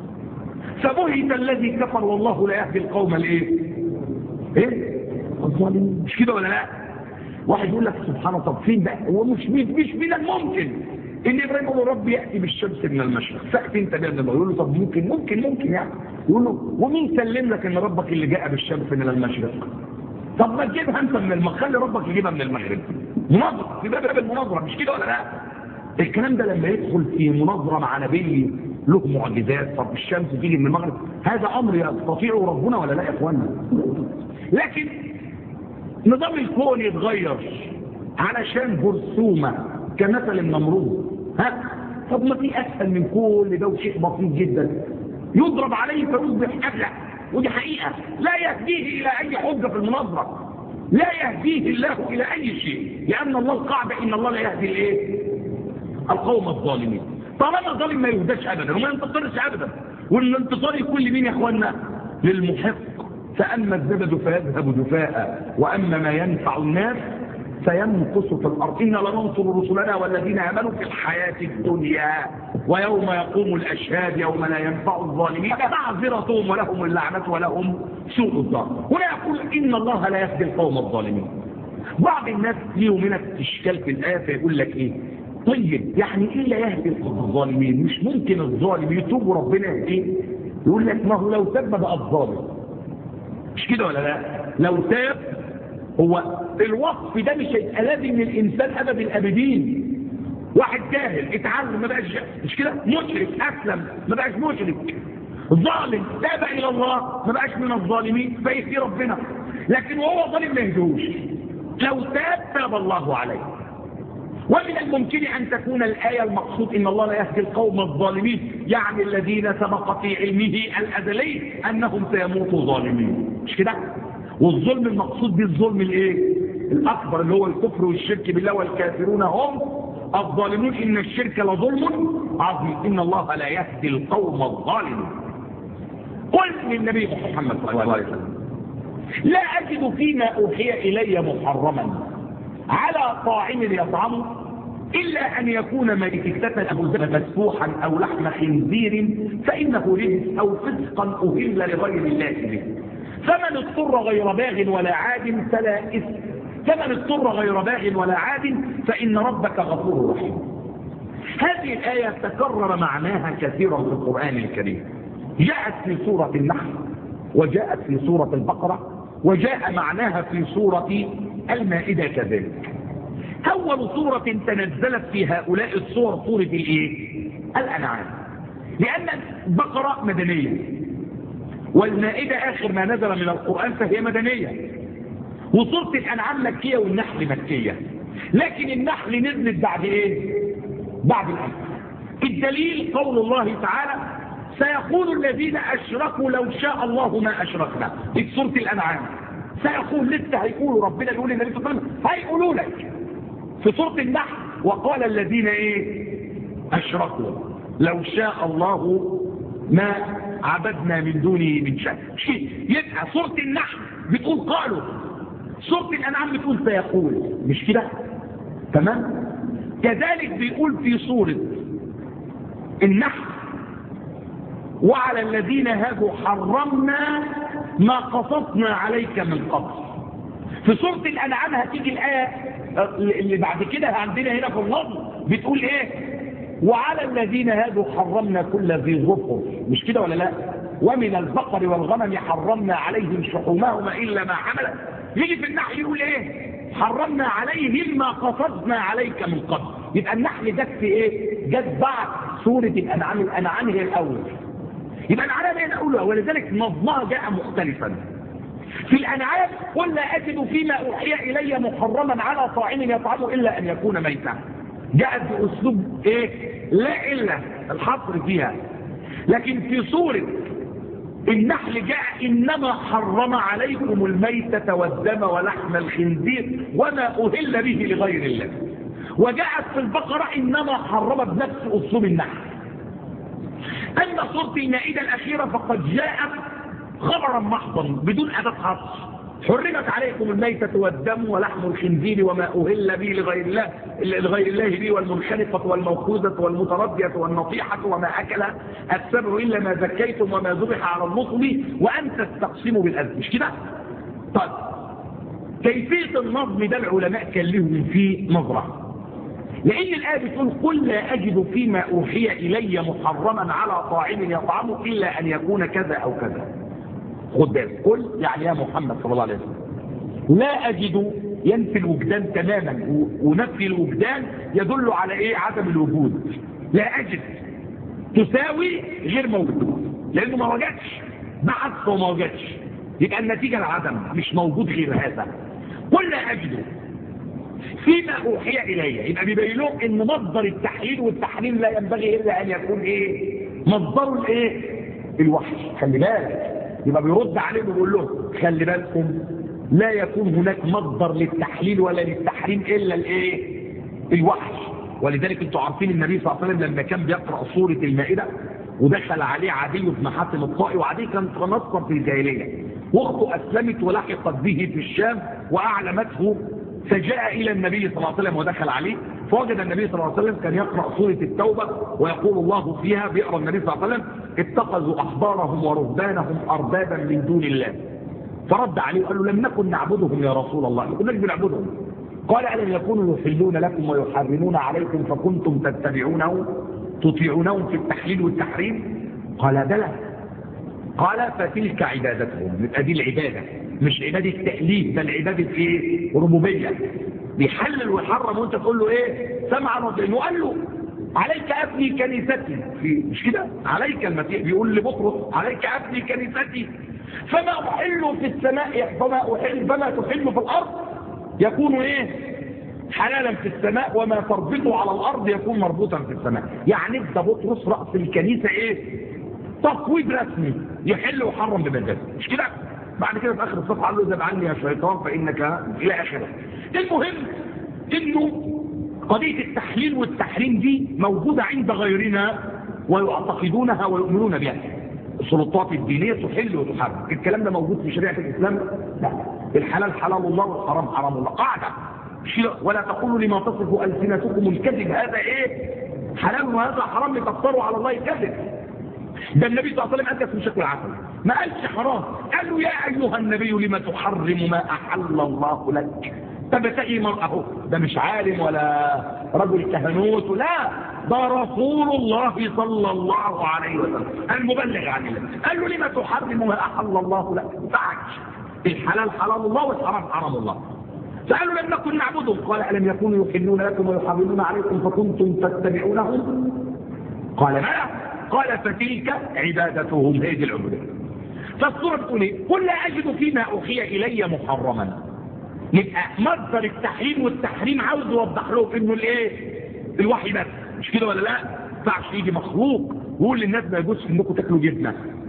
C: فبهت الذي كفر والله لا يهدي القوم الايه ايه الظالمين مش كده ولا لا واحد يقول لك سبحان الله طب فين بقى هو مش مش من الممكن ان ابراهيم يقول ربي ياتي بالشمس من المشرق فاتي انت بها من المغرب يقول له طب ممكن ممكن ممكن يعني يقول له ومين سلم لك ان ربك اللي جاء بالشمس من المشرق طب ما تجيبها انت من المغرب خلي ربك يجيبها من المغرب مناظره في باب المناظره مش كده ولا لا الكلام ده لما يدخل في مناظره مع نبي له معجزات طب الشمس تيجي من المغرب هذا امر يستطيعه ربنا ولا لا يا اخوانا لكن نظام الكون يتغير علشان برسومه كمثل النمرود ها طب ما في اسهل من كل ده وشيء بسيط جدا يضرب عليه فيصبح ابلع ودي حقيقه لا يهديه الى اي حجه في المناظره لا يهديه الله الى اي شيء لان الله القاعده ان الله لا يهدي الايه القوم الظالمين طالما الظالم ما يهداش ابدا وما ينتصرش ابدا والانتصار يكون لمين يا اخوانا للمحق فاما الزبد فيذهب جفاء واما ما ينفع الناس فيمكث في الارض انا لننصر رسلنا والذين امنوا في الحياه الدنيا ويوم يقوم الاشهاد يوم لا ينفع الظالمين معذرتهم ولهم اللعنه ولهم سوء الدار هنا يقول ان الله لا يهدي القوم الظالمين بعض الناس ليهم هنا اشكال في الايه فيقول لك ايه طيب يعني ايه لا يهدي القوم الظالمين مش ممكن الظالم يتوب وربنا يهديه يقول لك ما هو لو تاب بقى الظالم مش كده ولا لا لو تاب هو الوصف ده مش هيبقى لازم للانسان ابد الابدين واحد جاهل اتعلم ما بقاش مش كده مشرك اسلم ما بقاش مشرك ظالم تاب الى الله ما بقاش من الظالمين فيهدي ربنا لكن وهو ظالم ما يهدوش لو تاب تاب الله عليه ومن الممكن أن تكون الآية المقصود إن الله لا يهدي القوم الظالمين يعني الذين سبق في علمه الأزلي أنهم سيموتوا ظالمين مش كده والظلم المقصود به الظلم الايه الأكبر اللي هو الكفر والشرك بالله والكافرون هم الظالمون إن الشرك لظلم عظيم إن الله لا يهدي القوم الظالمين قل للنبي محمد صلى الله عليه وسلم لا أجد فيما أوحي إلي محرما على طاعم يطعمه إلا أن يكون ميتة أو زبا مسفوحا أو لحم خنزير فإنه رجس أو فسقا أهل لغير الله به فمن اضطر غير باغ ولا عاد فلا إثم فمن اضطر غير باغ ولا عاد فإن ربك غفور رحيم هذه الآية تكرر معناها كثيرا في القرآن الكريم جاءت في سورة النحل وجاءت في سورة البقرة وجاء معناها في سورة المائدة كذلك أول سورة تنزلت في هؤلاء الصور سورة الإيه؟ الأنعام لأن البقرة مدنية والمائدة آخر ما نزل من القرآن فهي مدنية وسورة الأنعام مكية والنحل مكية لكن النحل نزلت بعد إيه؟ بعد الأمر الدليل قول الله تعالى سيقول الذين أشركوا لو شاء الله ما أشركنا في سورة الأنعام سيقول لسه هيقولوا ربنا يقول للنبي صلى الله عليه وسلم هيقولوا لك في سورة النحل وقال الذين ايه اشركوا لو شاء الله ما عبدنا من دونه من شيء يبقى سورة النحل بتقول قالوا سورة الانعام بتقول سيقول مش كده تمام كذلك بيقول في سورة النحل وعلى الذين هادوا حرمنا ما قصصنا عليك من قبل في سورة الأنعام هتيجي الآية اللي بعد كده عندنا هنا في اللفظ بتقول ايه وعلى الذين هادوا حرمنا كل ذي ظفر مش كده ولا لا ومن البقر والغنم حرمنا عليهم شحومهما إلا ما حملت يجي في النحل يقول ايه حرمنا عليهم ما قصصنا عليك من قبل يبقى النحل جت في ايه جت بعد سورة الأنعام الأنعام هي الأول يبقى الأنعام هي الأولى ولذلك نظمها جاء مختلفا في الأنعام قل لا أجد فيما أوحي إلي محرما على طاعم يطعمه إلا أن يكون ميتا جاءت بأسلوب إيه لا إلا الحصر فيها لكن في سورة النحل جاء إنما حرم عليكم الميتة والدم ولحم الخنزير وما أهل به لغير الله وجاءت في البقرة إنما حرم بنفس أسلوب النحل أما سورة المائدة الأخيرة فقد جاءت خبرا محضا بدون أداة حصر حرمت عليكم الميتة والدم ولحم الخنزير وما أهل به لغير الله لغير الله به والمنخنقة والموقوذة والمتردية والنطيحة وما أكل السبع إلا ما زكيتم وما ذبح على النصب وأن تستقسموا بالأذن مش كده؟ طيب كيفية النظم ده العلماء كان لهم فيه نظرة لأن الآية بتقول قل لا أجد فيما أوحي إلي محرما على طاعم يطعمه إلا أن يكون كذا أو كذا خد بالك قل يعني يا محمد صلى الله عليه وسلم لا أجد ينفي الوجدان تماما ونفي الوجدان يدل على إيه عدم الوجود لا أجد تساوي غير موجود لانه ما وجدش بحث وما وجدش يبقى النتيجة العدم مش موجود غير هذا قل لا أجده فيما أوحي إلي يبقى بيبين لهم إن مصدر التحليل والتحريم لا ينبغي إلا أن يكون إيه مصدره الإيه الوحي خلي بالك يبقى بيرد عليهم ويقول لهم خلي بالكم لا يكون هناك مصدر للتحليل ولا للتحريم إلا الإيه الوحي ولذلك انتوا عارفين النبي صلى الله عليه وسلم لما كان بيقرأ سورة المائدة ودخل عليه عدي بن حاتم الطائي وعدي كان تنصر في الجاهلية واخته أسلمت ولحقت به في الشام وأعلمته فجاء إلى النبي صلى الله عليه وسلم ودخل عليه فوجد النبي صلى الله عليه وسلم كان يقرأ سورة التوبة ويقول الله فيها بيقرأ النبي صلى الله عليه وسلم اتخذوا أحبارهم ورهبانهم أربابا من دون الله فرد عليه وقال له لم نكن نعبدهم يا رسول الله ما كناش بنعبدهم قال ألم يكونوا يحلون لكم ويحرمون عليكم فكنتم تتبعونه تطيعونهم في التحليل والتحريم قال بلى قال فتلك عبادتهم يبقى دي العبادة مش عبادة تأليف بل عبادة ايه ربوبية بيحلل ويحرم وانت تقول له ايه سمعا وطيعا وقال له عليك ابني كنيستي في مش كده عليك المسيح بيقول لبطرس عليك ابني كنيستي فما احل في السماء فما احل فما تحل في الارض يكون ايه حلالا في السماء وما تربطه على الارض يكون مربوطا في السماء يعني ده بطرس راس الكنيسه ايه تفويض رسمي يحل ويحرم بمزاجه مش كده بعد كده في اخر الصفحه قال له اذهب عني يا شيطان فانك الى اخره المهم انه قضيه التحليل والتحريم دي موجوده عند غيرنا ويعتقدونها ويؤمنون بها السلطات الدينيه تحل وتحرم الكلام ده موجود في شريعه الاسلام لا الحلال حلال الله والحرام حرام الله قاعده ولا تقولوا لما تصف السنتكم الكذب هذا ايه حلال وهذا حرام لتفتروا على الله الكذب ده النبي صلى الله عليه وسلم قال في شكل العسل ما قالش حرام قال له يا ايها النبي لما تحرم ما احل الله لك تبتغي مرأه ده مش عالم ولا رجل كهنوت لا ده رسول الله صلى الله عليه وسلم المبلغ عن الله قال له لما تحرم ما احل الله لك فعش الحلال حلال الله والحرام حرام الله فقالوا لم نكن نعبدهم قال ألم يكونوا يحلون لكم ويحرمون عليكم فكنتم تتبعونهم قال لا قال فتلك عبادتهم هذه العبودية فالصورة بتقول ايه قل لا أجد فيما أوحي إلي محرما يبقى مصدر التحريم والتحريم عاوز يوضح لهم انه الايه الوحي بس مش كده ولا لا ينفعش يجي مخلوق ويقول للناس ما يجوزش انكم تاكلوا جبنه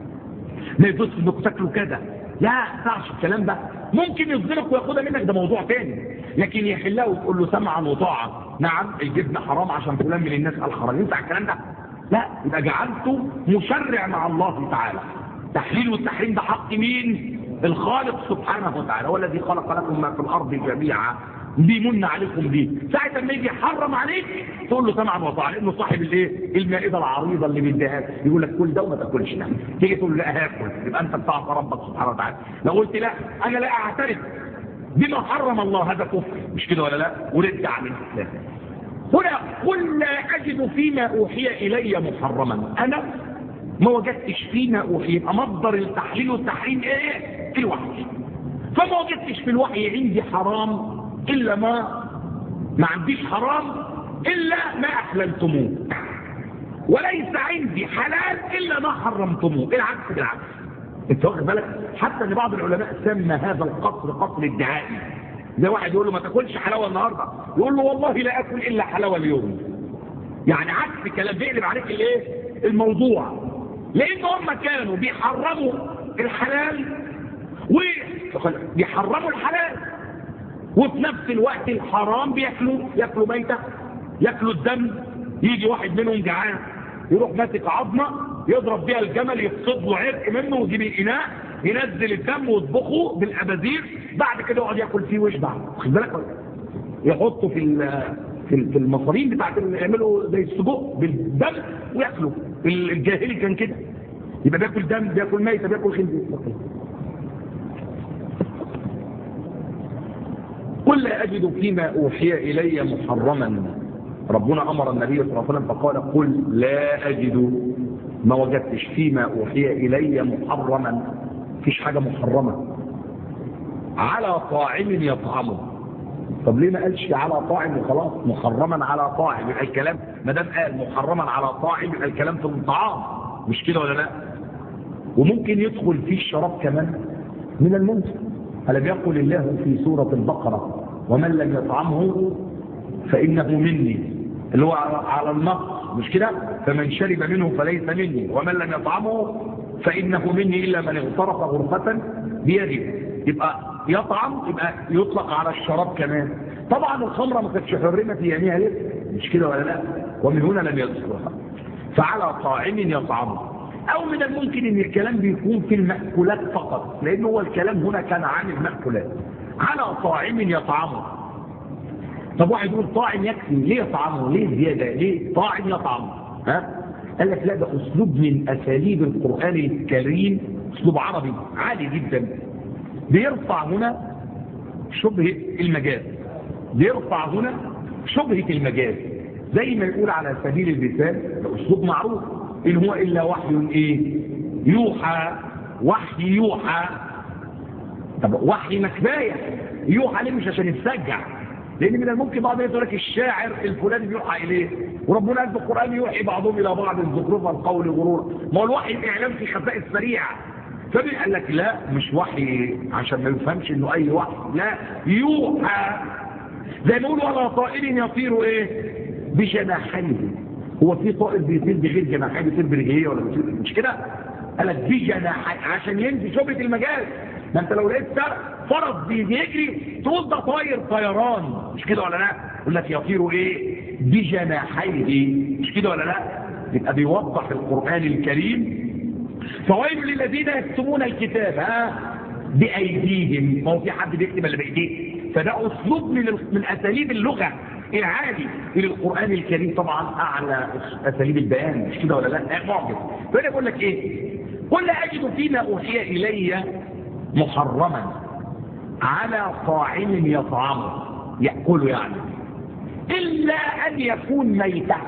C: ما يجوزش انكم تاكلوا كذا لا ينفعش الكلام ده ممكن يصدرك وياخدها منك ده موضوع تاني لكن يحلها وتقول له سمعا وطاعه نعم الجبنه حرام عشان فلان من الناس قال حرام ينفع الكلام ده لا يبقى جعلته مشرع مع الله تعالى تحليل والتحريم ده حق مين الخالق سبحانه وتعالى هو الذي خلق لكم ما في الارض جميعا بيمن عليكم دي ساعة ما يجي يحرم عليك تقول له سمعا وطاعة لانه صاحب الايه المائدة العريضة اللي بيديها يقول لك كل ده وما تاكلش ده تيجي تقول له لا هاكل يبقى انت بتعصى ربك سبحانه وتعالى لو قلت لا انا لا اعترف بما حرم الله هذا كفر مش كده ولا لا ورد عن الاسلام هنا قل لا اجد فيما اوحي الي محرما انا ما وجدتش فيما اوحي يبقى مصدر التحليل والتحريم ايه في الوحي فما وجدتش في الوحي عندي حرام إلا ما ما عنديش حرام إلا ما أحللتموه وليس عندي حلال إلا ما حرمتموه العكس بالعكس انت واخد بالك حتى ان بعض العلماء سمى هذا القصر قصر ادعائي زي واحد يقول له ما تاكلش حلاوه النهارده يقول له والله لا اكل الا حلاوه اليوم يعني عكس كلام بيقلب عليك الايه الموضوع لان هم كانوا بيحرموا الحلال وبيحرموا الحلال وفي نفس الوقت الحرام بياكلوا ياكلوا ميتة ياكلوا الدم يجي واحد منهم جعان يروح ماسك عظمة يضرب بيها الجمل يفصد له عرق منه ويجيب الإناء ينزل الدم ويطبخه بالأبازير بعد كده يقعد ياكل فيه ويشبع واخد بالك يحطه في في في المصارين بتاعت اللي يعملوا زي السجق بالدم وياكله الجاهلي كان كده يبقى بياكل دم بياكل ميتة بياكل خنزير قل لا أجد فيما أوحي إلي محرما ربنا أمر النبي صلى الله عليه وسلم فقال قل لا أجد ما وجدتش فيما أوحي إلي محرما فيش حاجة محرمة على طاعم يطعمه طب ليه ما قالش على طاعم وخلاص محرما على طاعم يبقى الكلام ما دام قال محرما على طاعم يبقى الكلام في الطعام مش كده ولا لا وممكن يدخل فيه الشراب كمان من المنتج ألم يقل الله في سورة البقرة ومن لم يطعمه فإنه مني اللي هو على النقص مش كده فمن شرب منه فليس مني ومن لم يطعمه فإنه مني إلا من اغترف غرفة بيده يبقى يطعم يبقى يطلق على الشراب كمان طبعا الخمرة ما كانتش حرمت يميها ليه مش كده ولا لا ومن هنا لم يذكرها فعلى طاعم يطعمه او من الممكن ان الكلام بيكون في المأكولات فقط لان هو الكلام هنا كان عن المأكولات على طاعم يطعمه طب واحد يقول طاعم يكفي ليه يطعمه ليه زيادة ليه طاعم يطعمه ها قال لك لا ده اسلوب من اساليب القرآن الكريم اسلوب عربي عالي جدا بيرفع هنا شبهة المجاز بيرفع هنا شبهة المجاز زي ما يقول على سبيل المثال ده اسلوب معروف ان هو الا وحي ايه يوحى وحي يوحى طب وحي ما كفايه يوحى ليه مش عشان يتسجع لان من الممكن بعض الناس يقول لك الشاعر الفلاني بيوحى اليه وربنا قال في القران يوحي بعضهم الى بعض الزخرف القول غرور ما هو الوحي الاعلام في خفاء السريع فقال لك لا مش وحي عشان ما يفهمش انه اي وحي لا يوحى زي ما يقولوا على طائر يطير ايه بجناحيه هو في طائر بيطير بغير جناحيه بيطير برجليه ولا بيطير مش كده قال لك بجناحيه عشان ينفي شبهه المجال ما انت لو لقيت فرس بيجري تقول ده طاير طيران مش كده ولا لا يقول لك يطير ايه بجناحيه مش كده ولا لا يبقى بيوضح القران الكريم فويل للذين يكتبون الكتاب ها بايديهم ما هو في حد بيكتب اللي بايديه فده اسلوب من من اساليب اللغه العالي الى القران الكريم طبعا اعلى اساليب البيان مش كده ولا لا معجز فانا بقول لك ايه قل اجد فيما اوحي الي محرما على طاعم يطعمه ياكله يعني الا ان يكون ميتا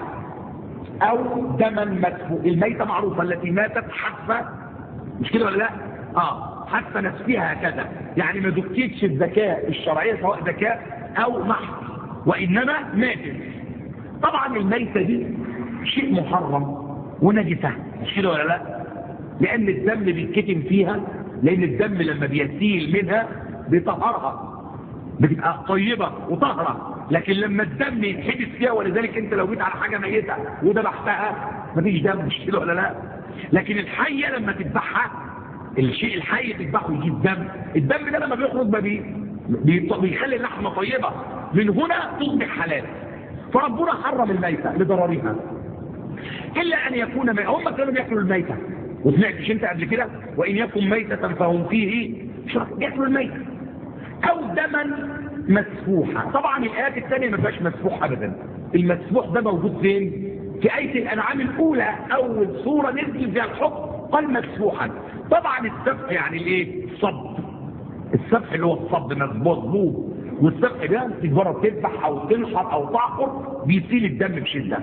C: او دما مدفوع الميته معروفه التي ماتت حتى مش كده ولا لا اه حتى نفسها هكذا يعني ما دكتيتش الذكاء الشرعيه سواء ذكاء او محض وانما ماتت طبعا الميته دي شيء محرم ونجسه مش كده ولا لا لان الدم بيتكتم فيها لان الدم لما بيسيل منها بيطهرها بتبقى طيبه وطهره لكن لما الدم يتحبس فيها ولذلك انت لو جيت على حاجه ميته وذبحتها مفيش دم مش كده ولا لا لكن الحيه لما تذبحها الشيء الحي تذبحه يجيب دم الدم ده لما بيخرج ما بي بيخلي اللحمه طيبه من هنا تصبح حلال فربنا حرم الميته لضررها الا ان يكون ميتا هم كانوا بياكلوا الميته وسمعتش انت قبل كده وان يكن ميته فهم فيه بياكلوا الميته او دما مسفوحة طبعا الآيات الثانية ما فيهاش مسفوح أبدا المسفوح ده موجود فين في آية الأنعام الأولى أول سورة نزل فيها الحكم قال مسفوحا طبعا السفح يعني الايه الصب السفح اللي هو الصب مظبوط والسفح ده تجبرها تذبح او تنحر او تعقر بيسيل الدم بشده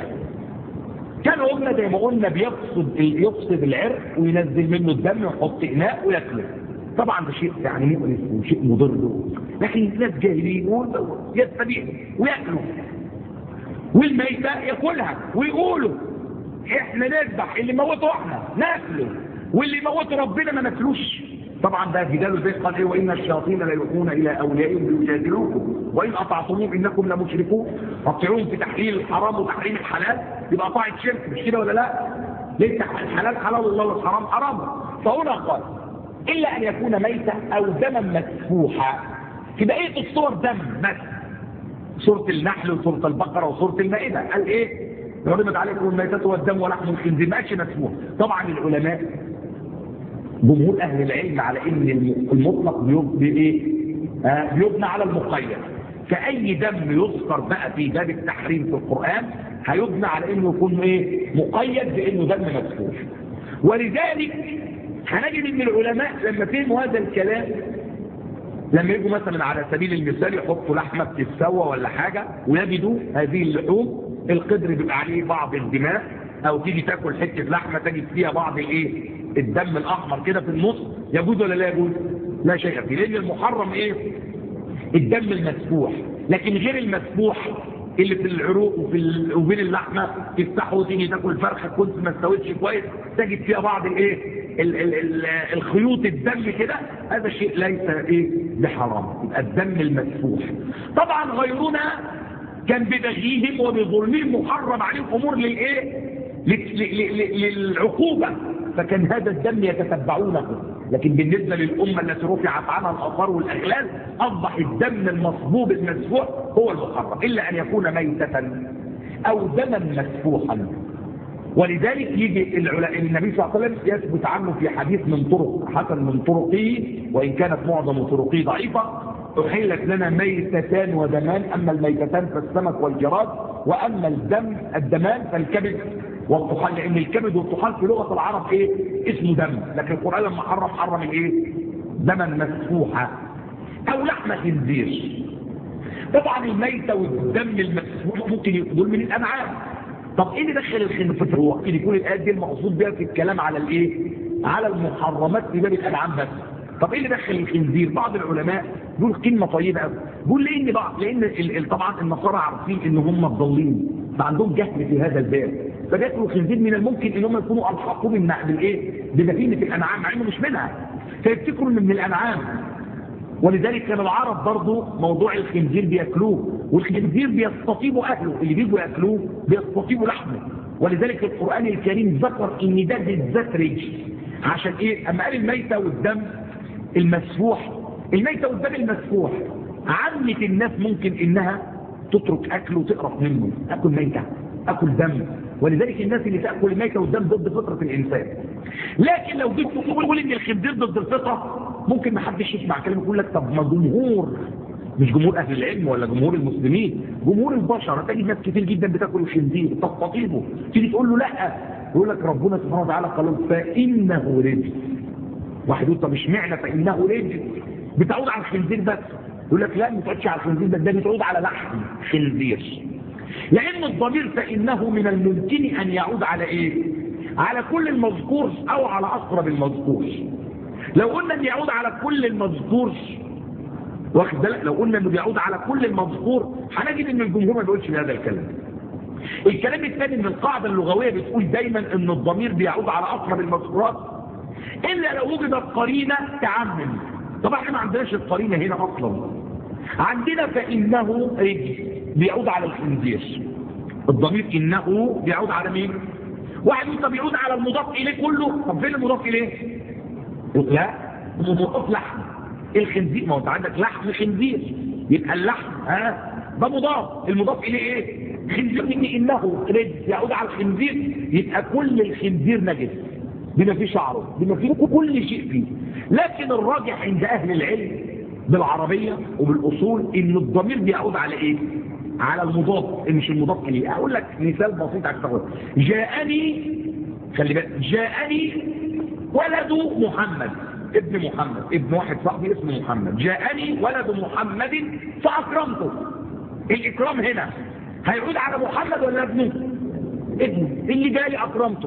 C: كانوا قلنا زي ما قلنا بيفصد يفصد العرق وينزل منه الدم ويحط اناء وياكله طبعا ده شيء يعني مؤلم وشيء مضر لكن الناس جاهلين يستبيحوا وياكلوا والميتة ياكلها ويقولوا احنا نذبح اللي موته احنا ناكله واللي موته ربنا ما ناكلوش طبعا ده جداله زي قال ايه وان الشياطين لا يوحون الى اوليائهم ليجادلوكم وان اطعتموهم انكم لمشركون قطعوهم في تحليل الحرام وتحريم الحلال يبقى طاعه شرك مش كده ولا لا ليه الحلال حلال الله والحرام حرام فهنا قال إلا أن يكون ميتا أو دما مسفوحا في بقية الصور دم بس سورة النحل وسورة البقرة وسورة المائدة قال إيه حرمت عليكم الميتة والدم ولحم الخنزير ما قالش مسفوح طبعا العلماء جمهور أهل العلم على إن المطلق بيبني إيه آه بيبنى على المقيد فأي دم يذكر بقى في باب التحريم في القرآن هيبنى على إنه يكون إيه مقيد بإنه دم مسفوح ولذلك هنجد ان العلماء لما فهموا هذا الكلام لما يجوا مثلا على سبيل المثال يحطوا لحمه بتتسوى ولا حاجه ويجدوا هذه اللحوم القدر بيبقى عليه بعض الدماء او تيجي تاكل حته لحمه تجد فيها بعض الايه الدم الاحمر كده في النص يجوز ولا لا يجوز لا شيء فيه لان المحرم ايه الدم المسفوح لكن غير المسفوح اللي في العروق وفي ال... وبين اللحمه تفتحه وتيجي تاكل فرخه كنت ما استويتش كويس تجد فيها بعض الايه ال... ال... ال... الخيوط الدم كده هذا شيء ليس ايه بحرام يبقى الدم المسفوح طبعا غيرنا كان ببغيهم وبظلمهم محرم عليهم امور للايه للعقوبه فكان هذا الدم يتتبعونه لكن بالنسبة للأمة التي رفعت عنها الأثار والأغلال أصبح الدم المصبوب المسفوح هو المحرم إلا أن يكون ميتة أو دما مسفوحا ولذلك يجي النبي صلى الله عليه وسلم يثبت عنه في حديث من طرق حسن من طرقه وإن كانت معظم طرقه ضعيفة أحلت لنا ميتتان ودمان أما الميتتان فالسمك والجراد وأما الدم الدمان فالكبد والطحال لان الكبد والطحال في لغه العرب ايه اسمه دم لكن القران لما حرم حرم الايه دما مسفوحا او لحم خنزير طبعا الميتة والدم المسفوح ممكن يكون من الانعام طب ايه اللي دخل الخنزير هو ممكن يكون الايات دي المقصود بها في الكلام على الايه على المحرمات في باب الانعام بس طب ايه اللي دخل الخنزير بعض العلماء يقول كلمه طيبه قوي يقول لان بعض لان طبعا النصارى عارفين ان هم الضالين فعندهم جهل في هذا الباب فبياكلوا الخنزير من الممكن ان هم يكونوا الحقوا بالايه بمدينه الانعام مع انه مش منها فيفتكروا انه من الانعام ولذلك كان العرب برضه موضوع الخنزير بياكلوه والخنزير بيستطيبوا اهله اللي بيجوا ياكلوه بيستطيبوا لحمه ولذلك القران الكريم ذكر ان ده بالذات رجل عشان ايه اما قال الميته والدم المسفوح الميته والدم المسفوح عامه الناس ممكن انها تترك اكله وتقرف منه اكل ميته اكل دم ولذلك الناس اللي تاكل الميته والدم ضد فطره الانسان لكن لو جيت تقول ان الخنزير ضد الفطره ممكن ما حدش يسمع كلام يقول لك طب ما جمهور مش جمهور اهل العلم ولا جمهور المسلمين جمهور البشر تجد ناس كتير جدا بتاكل الخنزير تستطيبه تيجي تقول له لا يقول لك ربنا سبحانه وتعالى قال فانه رجس واحد يقول طب اشمعنى فانه رجس بتعود على الخنزير بس يقول لك لا ما بتعودش على الخنزير بس ده بتعود على لحم خنزير لأن الضمير فإنه من الممكن أن يعود على إيه على كل المذكور أو على أقرب المذكور لو قلنا أن يعود على كل المذكور واخد بالك لو قلنا أنه بيعود على كل المذكور هنجد أن الجمهور ما بيقولش بهذا الكلام الكلام الثاني ان القاعدة اللغوية بتقول دايما ان الضمير بيعود على اقرب المذكورات الا لو وجدت قرينة تعمم طبعا احنا ما عندناش القرينة هنا اصلا عندنا فانه رجل بيعود على الخنزير الضمير انه بيعود على مين واحد يقول طب يعود على المضاف اليه كله طب فين المضاف اليه لا مضاف لحم الخنزير ما هو انت عندك لحم خنزير يبقى اللحم ها ده مضاف المضاف اليه ايه خنزير ان انه رجل يعود على الخنزير يبقى كل الخنزير نجس بما فيه شعره بما فيه كل شيء فيه لكن الراجح عند اهل العلم بالعربية وبالأصول إن الضمير بيعود على إيه؟ على المضاف مش المضاف إليه أقول لك مثال بسيط عشان تاخد جاءني خلي بالك جاءني ولد محمد ابن محمد ابن واحد صاحبي اسمه محمد جاءني ولد محمد فأكرمته الإكرام هنا هيعود على محمد ولا ابنه ابنه اللي جالي أكرمته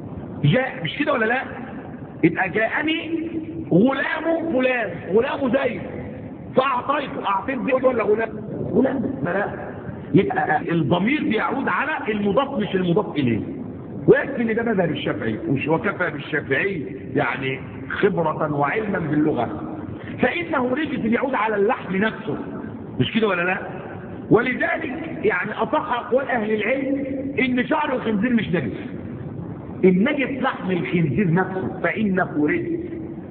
C: جاء مش كده ولا لا يبقى جاءني غلام فلان غلام زيد فأعطيته أعطيت زيد ولا غلام غلام لا يبقى الضمير بيعود على المضاف مش المضاف إليه ويكفي ان ده مذهب الشافعي وكفى بالشافعي يعني خبرة وعلما باللغة فإنه رجس يعود على اللحم نفسه مش كده ولا لا ولذلك يعني أصح أقوال أهل العلم إن شعر الخنزير مش نجس النجس لحم الخنزير نفسه فإنه رجس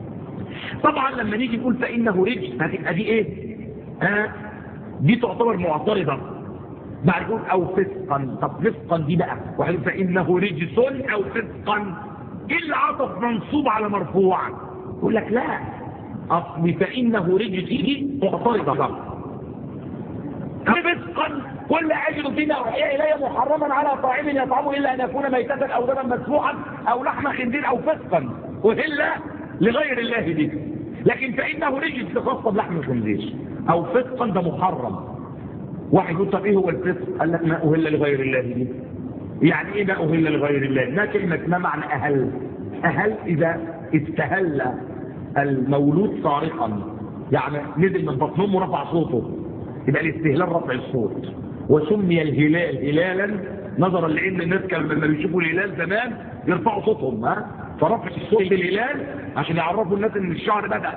C: طبعا لما نيجي نقول فإنه رجس هتبقى دي ايه آه دي تعتبر معترضة بعد يقول او فسقا طب فسقا دي بقى واحد فإنه رجس او فسقا ايه اللي عطف منصوب على مرفوع يقول لك لا اصل فإنه رجس دي معترضة فسقا كل اجل فيما اوحي الي محرما على طاعم يطعمه الا ان يكون ميتة او دما مسفوحا او لحم خنزير او فسقا والا لغير الله دي لكن فإنه رجس خاصة بلحم الخنزير أو فسقا ده محرم واحد يقول طب إيه هو الفسق قال لك ما أهل لغير الله دي يعني إيه ما أهل لغير الله ما كلمة ما معنى أهل أهل إذا استهل المولود صارخا يعني نزل من بطنهم ورفع صوته يبقى الاستهلال رفع الصوت وسمي الهلال هلالا نظرا لان الناس كانوا لما بيشوفوا الهلال زمان يرفعوا صوتهم ها فرفع الصوت بالهلال عشان يعرفوا الناس ان الشهر بدا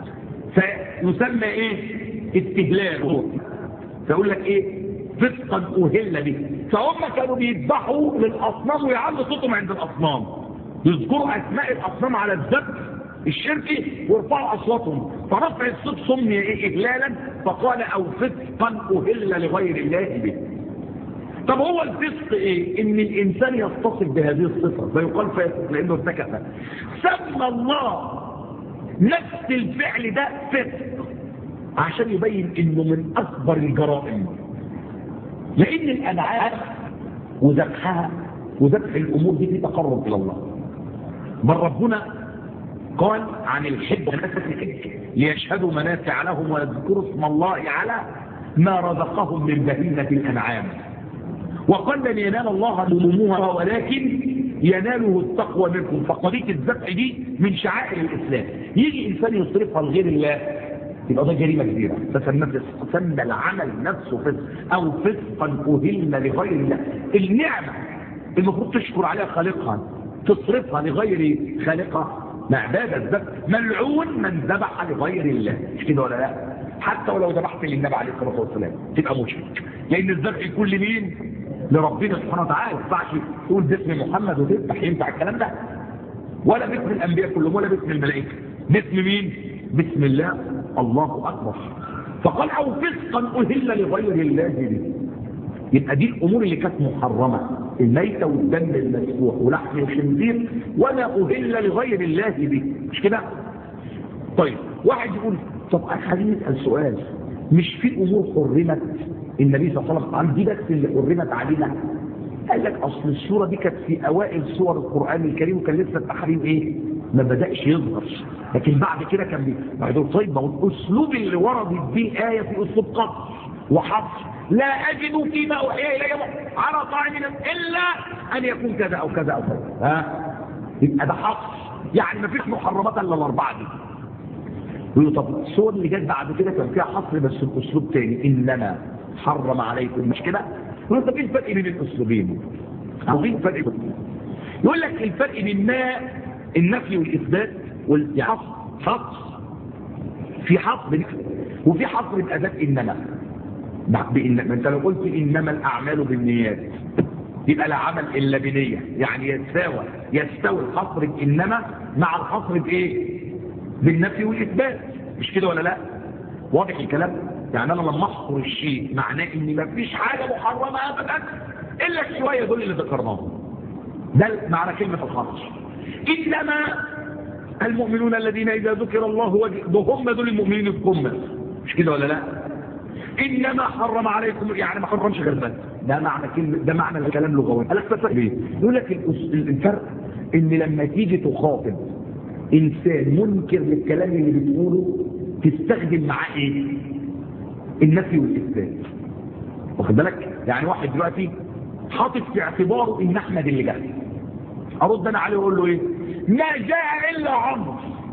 C: فيسمى ايه استهلال فيقول لك ايه فسقا اهل به فهم كانوا بيذبحوا للاصنام ويعلوا صوتهم عند الاصنام يذكروا اسماء الاصنام على الذبح الشركي ويرفعوا اصواتهم فرفع الصوت سمي ايه اهلالا فقال او فسقا اهل لغير الله به طب هو الفسق ايه ان الانسان يتصف بهذه الصفه فيقال فاسق لانه ارتكب سمى الله نفس الفعل ده فسق عشان يبين انه من اكبر الجرائم لان الانعام وذبحها وذبح الامور دي في تقرب الى الله بل ربنا قال عن الحج ليشهدوا منافع لهم ويذكروا اسم الله على ما رزقهم من بهيمة الأنعام وقال لن ينال الله لزومها ولكن يناله التقوى منكم فقضية الذبح دي من شعائر الإسلام يجي إنسان يصرفها لغير الله يبقى ده جريمة كبيرة فسمى سمى العمل نفسه فسق أو فسقا أهل لغير الله النعمة المفروض تشكر عليها خالقها تصرفها لغير خالقها مع عبادة الذبح ملعون من ذبح لغير الله مش كده ولا لا حتى ولو ذبحت للنبي عليه الصلاة والسلام تبقى مشرك لأن الذبح يكون لمين لربنا سبحانه وتعالى ما ينفعش تقول باسم محمد وتذبح ينفع الكلام ده ولا باسم الأنبياء كلهم ولا باسم الملائكة باسم مين بسم الله الله أكبر فقال أو فسقا أهل لغير الله به يبقى دي الأمور اللي كانت محرمة الميتة والدم المسفوح ولحم الخنزير وما أهل لغير الله به مش كده طيب واحد يقول طب خليني اسال سؤال مش في امور حرمت النبي صلى الله عليه وسلم قال دي بس اللي حرمت علينا قال لك اصل السوره دي كانت في اوائل سور القران الكريم وكان لسه التحريم ايه ما بداش يظهر لكن بعد كده كان بي بعد طيب ما هو الاسلوب اللي وردت بيه الايه في اسلوب قصر وحصر لا اجد فيما اوحي الي على طاعم الا ان يكون كذا او كذا او كذا ها يبقى ده حصر يعني ما فيش محرمات الا الاربعه دي يقولوا طب الصور اللي جت بعد كده كان فيها حصر بس باسلوب تاني انما حرم عليكم مش كده يقولوا طب ايه الفرق بين الاسلوبين او ايه الفرق بين يقول لك الفرق بين ما النفي والاثبات والحصر حصر في حصر وفي حصر باداه انما بإن... ما انت لو قلت انما الاعمال بالنيات يبقى لا عمل الا بنيه يعني يتساوى يستوي الحصر بانما مع الحصر بايه بالنفي والإثبات مش كده ولا لا واضح الكلام يعني أنا لما أحصر الشيء معناه إن ما فيش حاجة محرمة أبدا إلا الشوية دول اللي ذكرناهم ده معنى كلمة الحصر إنما المؤمنون الذين إذا ذكر الله وجه هم دول المؤمنين الكمة مش كده ولا لا إنما حرم عليكم يعني ما حرمش غير بس ده معنى كلمة ده معنى الكلام لغوي قال لك فرق ايه يقول لك الفرق ان لما تيجي تخاطب انسان منكر للكلام اللي بتقوله تستخدم معاه ايه النفي والاثبات واخد بالك يعني واحد دلوقتي حاطط في اعتباره ان احمد اللي جاي ارد انا عليه واقول له ايه ما جاء الا عمرو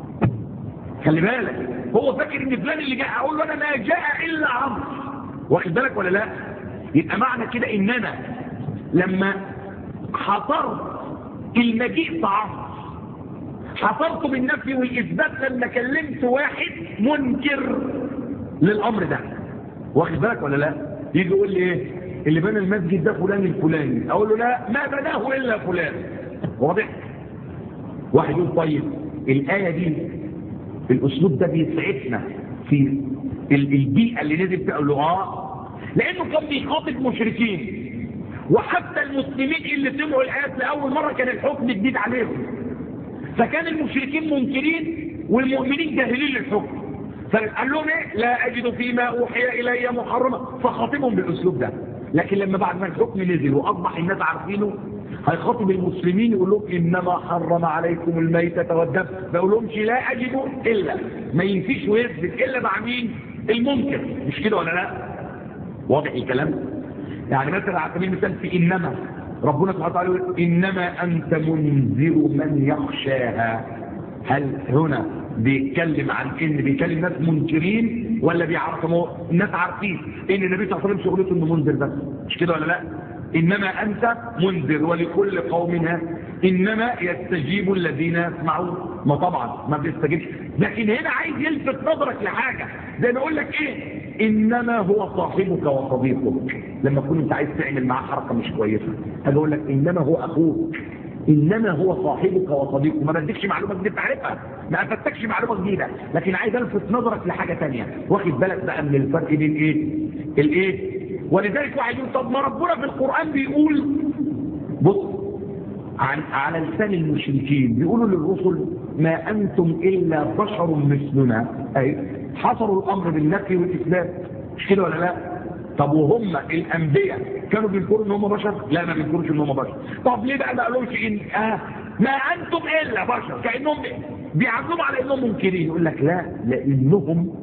C: خلي بالك هو فاكر ان فلان اللي جاء اقول له انا ما جاء الا عمرو واخد بالك ولا لا يبقى معنى كده ان انا لما حضرت المجيء بعمرو حصرت بالنفي والإثبات لما كلمت واحد منكر للأمر ده واخد بالك ولا لا يجي يقول لي ايه اللي بنى المسجد ده فلان الفلاني اقول له لا ما بناه الا فلان واضح واحد يقول طيب الآية دي الأسلوب ده بيسعفنا في البيئة اللي نزل فيها له اه لأنه كان بيخاطب مشركين وحتى المسلمين اللي سمعوا الآيات لأول مرة كان الحكم جديد عليهم فكان المشركين منكرين والمؤمنين جاهلين للحكم فقال لهم ايه لا اجد فيما اوحي الي محرمه فخاطبهم بالاسلوب ده لكن لما بعد ما الحكم نزل واصبح الناس عارفينه هيخاطب المسلمين يقول لهم انما حرم عليكم الميتة والدم ما يقولهمش لا اجد الا ما ينفيش ويثبت الا مع مين المنكر مش كده ولا لا واضح الكلام يعني مثلا على سبيل المثال في انما ربنا سبحانه وتعالى يقول إنما أنت منذر من يخشاها هل هنا بيتكلم عن ان بيكلم ناس منكرين ولا بيعرفوا الناس عارفين ان النبي صلى الله عليه وسلم شغلته انه منذر بس مش كده ولا لا انما انت منذر ولكل قوم هاد انما يستجيب الذين يسمعون ما طبعا ما بيستجيبش لكن هنا عايز يلفت نظرك لحاجه زي ما اقول لك ايه انما هو صاحبك وصديقك لما تكون انت عايز تعمل معاه حركه مش كويسه هاجي اقول لك انما هو اخوك انما هو صاحبك وصديقك ما بديكش معلومه جديده تعرفها ما افدتكش معلومه جديده لكن عايز الفت نظرك لحاجه ثانيه واخد بالك بقى من الفرق بين ايه الايه ولذلك واحد يقول طب ما ربنا في القران بيقول بص عن على لسان المشركين بيقولوا للرسل ما انتم الا بشر مثلنا اي حصروا الامر بالنفي والاثبات مش كده ولا لا طب وهم الانبياء كانوا بينكروا ان هم بشر لا ما بينكروش ان هم بشر طب ليه بقى ما قالوش ان آه ما انتم الا بشر كانهم بيعزموا على انهم منكرين يقول لك لا لانهم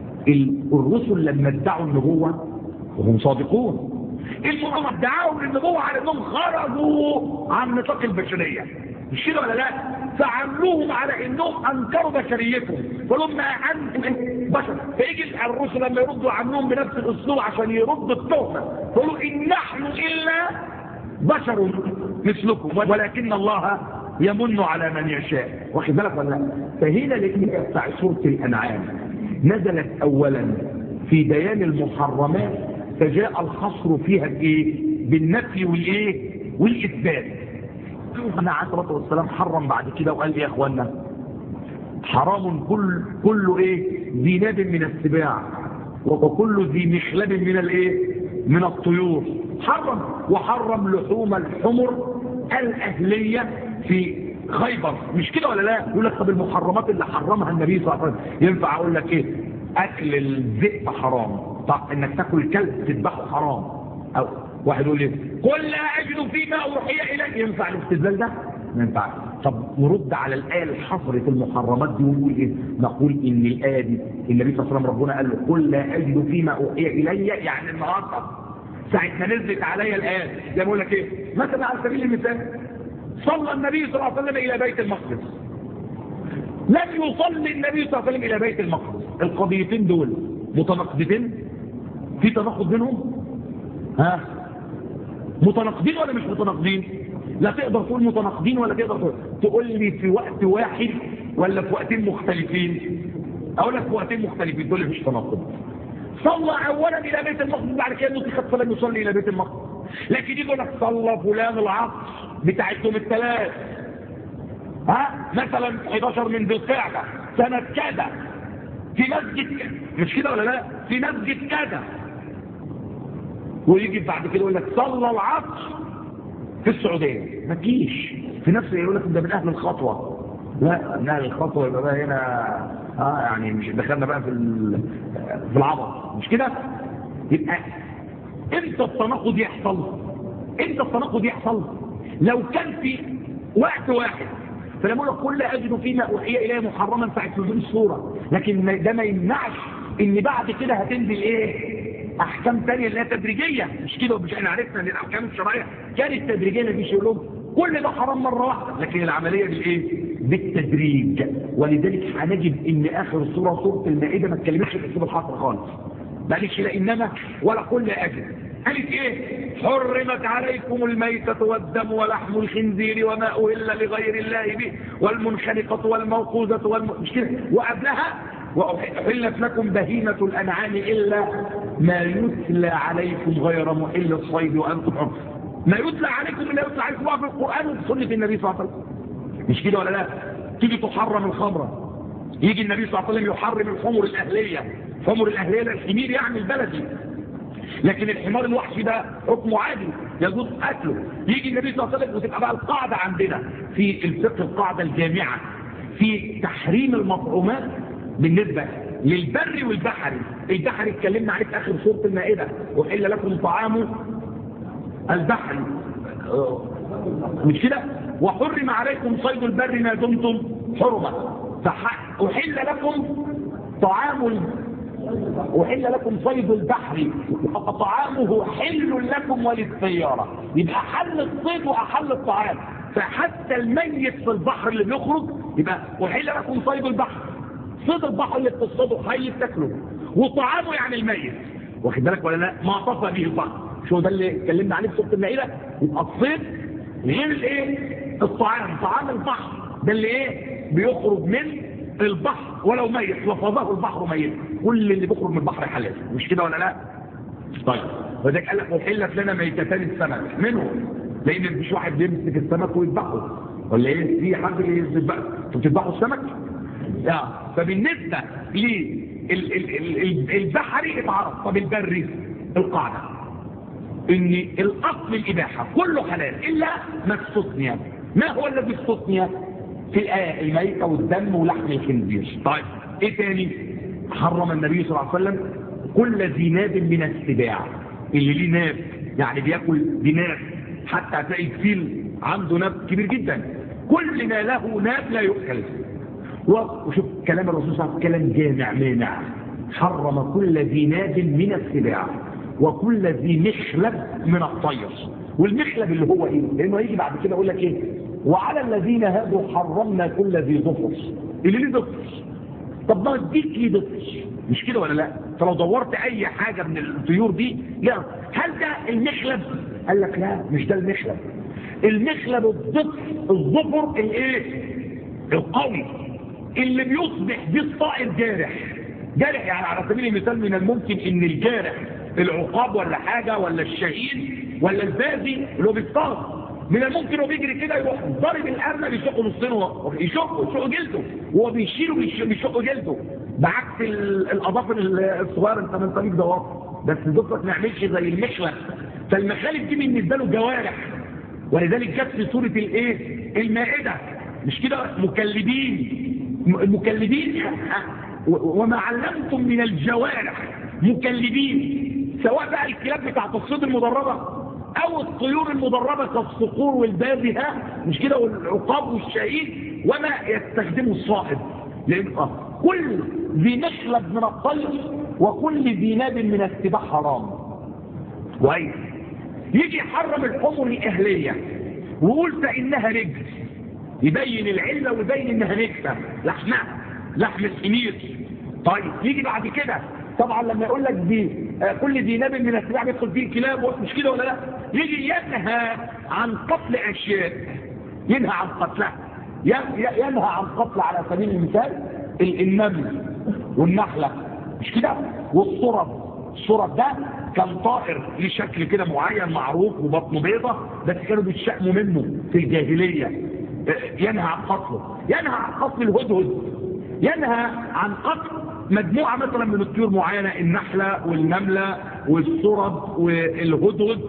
C: الرسل لما ادعوا النبوه وهم صادقون المهم ادعوا النبوه على انهم خرجوا عن نطاق البشريه مش كده ولا لا فعملوهم على انهم انكروا بشريتهم فلهم ما انتم بشر فيجي الرسل لما يردوا عنهم بنفس الاسلوب عشان يردوا التهمه يقولوا ان نحن الا بشر مثلكم ولكن الله يمن على من يشاء واخد بالك ولا لا فهنا الايه بتاع سوره الانعام نزلت اولا في بيان المحرمات فجاء الحصر فيها بايه بالنفي والايه والاثبات النبي عليه الصلاه والسلام حرم بعد كده وقال ايه يا اخوانا حرام كل كل ايه ذي ناب من السباع وكل ذي مخلب من الايه من الطيور حرم وحرم لحوم الحمر الاهليه في خيبر مش كده ولا لا يقول لك طب المحرمات اللي حرمها النبي صلى الله عليه وسلم ينفع اقول لك ايه اكل الذئب حرام طب انك تاكل كلب تذبحه حرام او واحد يقول لي قل لا اجد فيما اوحي الي ينفع الاستدلال ده ما ينفعش طب نرد على الايه اللي حصرت المحرمات دي ونقول ايه نقول ان الايه دي النبي صلى الله عليه وسلم ربنا قال له قل لا اجد فيما اوحي الي يعني النهارده ساعه ما نزلت عليا الايه زي ما بقول لك ايه مثلا على سبيل المثال صلى النبي صلى الله عليه وسلم الى بيت المقدس لم يصلي النبي صلى الله عليه وسلم الى بيت المقدس القضيتين دول متناقضتين في تناقض بينهم ها متناقضين ولا مش متناقضين لا تقدر تقول متناقضين ولا تقدر تقول تقول لي في وقت واحد ولا في وقتين مختلفين اقول لك في وقتين مختلفين تقول لي مش تناقض صلى اولا الى بيت المقدس بعد كده نسخت فلم يصلي الى بيت المقدس لكن يجي يقول لك صلى فلان العصر بتاعتهم الثلاث ها مثلا 11 من ذي القعده سنه كذا في مسجد كذا مش كده ولا لا في مسجد كذا ويجي بعد كده يقول لك صلى العصر في السعوديه ما تجيش في نفس يقول لك ده من اهل الخطوه لا من اهل الخطوه يبقى بقى هنا اه يعني مش دخلنا بقى في في العبط مش كده يبقى امتى التناقض يحصل امتى التناقض يحصل لو كان في وقت واحد فلما اقول لك كل اجد فيما اوحي اليه محرما ساعه نزول الصوره لكن ده ما يمنعش ان بعد كده هتنزل ايه احكام ثانيه اللي هي تدريجيه مش كده مش احنا عرفنا ان الاحكام الشرعيه كانت تدريجيه ما فيش لهم كل ده حرام مره واحده لكن العمليه بالايه بالتدريج ولذلك هنجد ان اخر السوره سوره المائده ما اتكلمتش في اسلوب الحصر خالص ما قالتش لا انما ولا كل اجل قالت ايه حرمت عليكم الميتة والدم ولحم الخنزير وما أهل لغير الله به والمنخنقة والموقوذة والم... مش كده وقبلها وأحلت لكم بهيمة الأنعام إلا ما يتلى عليكم غير محل الصيد وأنتم حر ما يتلى عليكم إلا يتلى عليكم في القرآن وفي سنة النبي صلى الله عليه وسلم مش كده ولا لا تيجي تحرم الخمرة يجي النبي صلى الله عليه وسلم يحرم الحمر الأهلية حمر الأهلية الحمير يعني البلدي لكن الحمار الوحشي ده حكمه عادي يجوز قتله يجي النبي صلى الله عليه وسلم وتبقى بقى القاعدة عندنا في الفقه القاعدة الجامعة في تحريم المطعومات بالنسبة للبر والبحري البحري اتكلمنا عليه في اخر سورة المائدة وحل لكم طعام البحر مش كده وحرم عليكم صيد البر ما دمتم حرمة فأحل لكم طعام وحل لكم صيد البحر وطعامه حل لكم وللسيارة يبقى حل الصيد وأحل الطعام فحتى الميت في البحر اللي بيخرج يبقى وحل لكم صيد البحر صيد البحر اللي بتصطاده حي بتاكله وطعامه يعني الميت واخد بالك ولا لا ما طفى به البحر شو ده اللي اتكلمنا عليه في سوره المائده يبقى الصيد غير الايه الطعام طعام البحر ده اللي ايه بيخرج من البحر ولو ميت وفضاه البحر ميت كل اللي بيخرج من البحر حلال مش كده ولا لا طيب وذلك قال لك وحلت لنا ميتتان السمك منهم لان مفيش واحد بيمسك السمك ويذبحه ولا ايه في حد بيذبح انتوا بتذبحوا السمك لا فبالنسبه للبحري اتعرف طب البري القاعده ان الاصل الاباحه كله حلال الا ما استثني ما هو الذي استثني في الايه الميته والدم ولحم الخنزير طيب ايه تاني حرم النبي صلى الله عليه وسلم كل ذي ناب من السباع اللي ليه ناب يعني بياكل بناب حتى هتلاقي الفيل عنده ناب كبير جدا كل ما له ناب لا يؤكل وشوف كلام الرسول صلى الله عليه وسلم كلام جامع مانع حرم كل ذي ناب من السباع وكل ذي مخلب من الطير والمخلب اللي هو ايه لانه هيجي بعد كده يقول لك ايه وعلى الذين هادوا حرمنا كل ذي ظفر اللي ليه ظفر طب ما اديك ليه ظفر مش كده ولا لا فلو دورت اي حاجه من الطيور دي لا هل ده المخلب قال لك لا مش ده المخلب المخلب الظفر الظفر الايه القوي اللي بيصبح بيه الطائر جارح جارح يعني على سبيل المثال من الممكن ان الجارح العقاب ولا حاجة ولا الشهيد ولا البازي اللي هو بيصطاد من الممكن هو بيجري كده يروح ضارب الارنب يشقه نصين يشقه يشقه جلده وهو بيشيله بيشقه جلده بعكس الاظافر الصغيره انت من طريق دوار بس ضفرك ما يعملش زي المخلب فالمخالب دي بالنسبه له جوارح ولذلك جت في سوره الايه المائده مش كده مكلبين المكلبين وما علمتم من الجوارح مكلبين سواء بقى الكلاب بتاعت الصيد المدربة او الطيور المدربة كالصقور والبازهة مش كده والعقاب والشهيد وما يستخدمه الصاحب لان كل ذي مخلب من الطير وكل ذي ناب من السباع حرام كويس يجي يحرم الحمر الاهلية ويقول فانها رجل يبين العلة ويبين انها نكتة لحمها لحم الحمير طيب يجي بعد كده طبعا لما يقول لك دي آه كل ذي ناب من السباع بيدخل فيه الكلاب مش كده ولا لا يجي ينهى عن قتل اشياء ينهى عن قتلها ينهى عن قتل على سبيل المثال النمل والنحلة مش كده والصرب الصرب ده كان طائر ليه شكل كده معين معروف وبطنه بيضة بس كانوا بيتشأموا منه في الجاهلية ينهى عن قتله ينهى عن قتل الهدهد ينهى عن قتل مجموعة مثلا من الطيور معينة النحلة والنملة والسرب والهدهد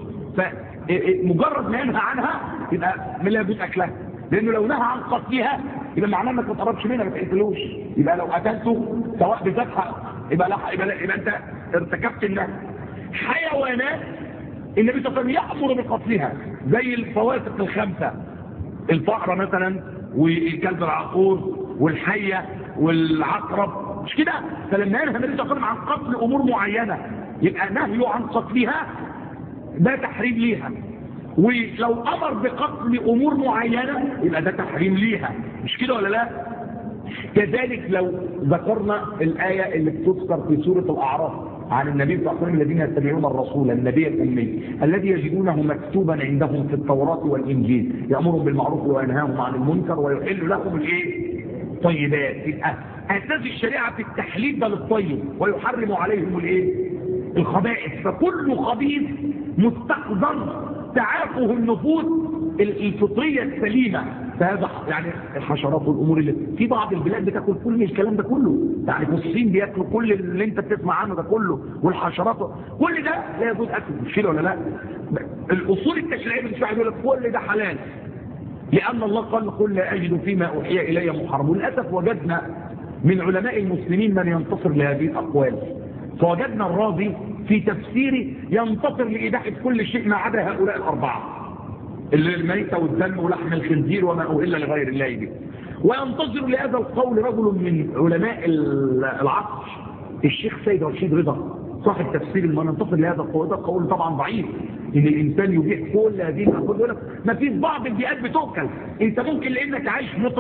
C: فمجرد ما ينهى عنها يبقى من لا يجوز أكلها لأنه لو نهى عن قتلها يبقى معناه انك ما تقربش منها ما تقتلوش يبقى لو قتلته سواء بذبحها يبقى لا يبقى, لا يبقى انت ارتكبت النهي حيوانات النبي صلى الله عليه وسلم يأمر بقتلها زي الفواسق الخمسة الفأرة مثلا والكلب العقور والحية والعقرب مش كده فلما ينهى النبي صلى الله عليه وسلم عن قتل امور معينة يبقى نهيه عن قتلها ده تحريم ليها ولو امر بقتل امور معينة يبقى ده تحريم ليها مش كده ولا لا كذلك لو ذكرنا الآية اللي بتذكر في سورة الأعراف عن النبي صلى الله عليه وسلم الذين يتبعون الرسول النبي الأمي الذي يجدونه مكتوبا عندهم في التوراة والإنجيل يأمرهم بالمعروف وينهاهم عن المنكر ويحل لهم الايه طيبات يبقى أساس الشريعة في التحليل ده للطيب ويحرم عليهم الايه الخبائث فكل خبيث مستقذر تعافه النفوس الفطرية السليمة فهذا يعني الحشرات والامور اللي في بعض البلاد بتاكل كل الكلام ده كله يعني في الصين بياكلوا كل اللي انت بتسمع عنه ده كله والحشرات كل ده لا يجوز اكله مش كده ولا لا الاصول التشريعيه بتشرع يقول لك كل ده حلال لان الله قال قل لا اجد فيما اوحي الي محرم وللاسف وجدنا من علماء المسلمين من ينتصر لهذه الاقوال فوجدنا الراضي في تفسيره ينتصر لإباحة كل شيء ما عدا هؤلاء الأربعة اللي الميتة والدم ولحم الخنزير وما أهل لغير الله به وينتظر لهذا القول رجل من علماء العصر الشيخ سيد رشيد رضا صاحب تفسير ما ينتصر لهذا القول ده قول طبعا ضعيف ان الانسان يبيح كل هذه الاقوال يقول لك ما فيش بعض البيئات بتؤكل انت ممكن لانك عايش مطرف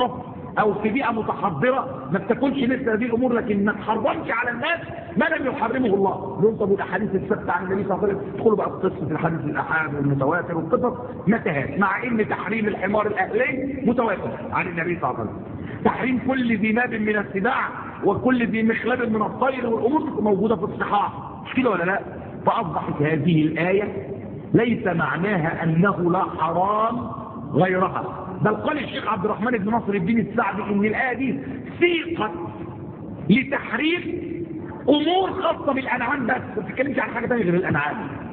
C: او في بيئة متحضرة ما بتكونش مثل هذه الامور لكن ما تحرمش على الناس ما لم يحرمه الله دول طب الاحاديث الثابته عن النبي صلى الله عليه وسلم تدخلوا بقى في قصه الحديث الاحاد والمتواتر والقصص ما انتهاش مع ان تحريم الحمار الاهلي متواتر عن النبي صلى الله عليه وسلم تحريم كل ذي ناب من السباع وكل ذي مخلب من الطير والامور موجوده في الصحاح مش كده ولا لا فاصبحت هذه الايه ليس معناها انه لا حرام غيرها بل قال الشيخ عبد الرحمن بن ناصر الدين السعدي ان الايه دي سيقت لتحريم امور خاصه بالانعام بس ما بتتكلمش عن حاجه ثانيه غير الانعام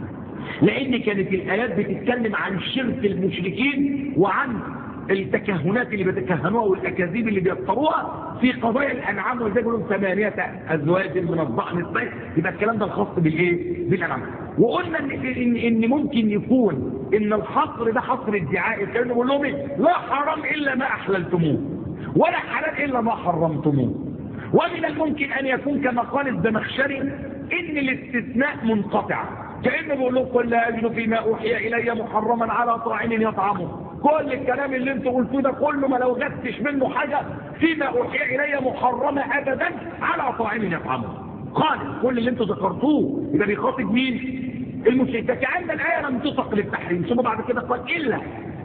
C: لان كانت الايات بتتكلم عن شرك المشركين وعن التكهنات اللي بيتكهنوها والاكاذيب اللي بيفتروها في قضايا الانعام وزي بيقولوا ثمانيه ازواج من الضأن الطير يبقى الكلام ده الخاص بالايه بالانعام وقلنا ان ان, إن ممكن يكون ان الحصر ده حصر ادعائي الكلام بيقول لهم إيه؟ لا حرام الا ما احللتموه ولا حلال الا ما حرمتموه ومن الممكن ان يكون كما قال الزمخشري ان الاستثناء منقطع كانه بيقول لهم قل لا اجد فيما اوحي الي محرما على طاعم يطعمه كل الكلام اللي انتوا قلتوه ده كله ما لو جبتش منه حاجه فيما اوحي الي محرمه ابدا على طاعم يطعمه خالص كل اللي انتوا ذكرتوه يبقى بيخاطب مين المشرك كأن الآية لم تسق للتحريم ثم بعد كده قال إلا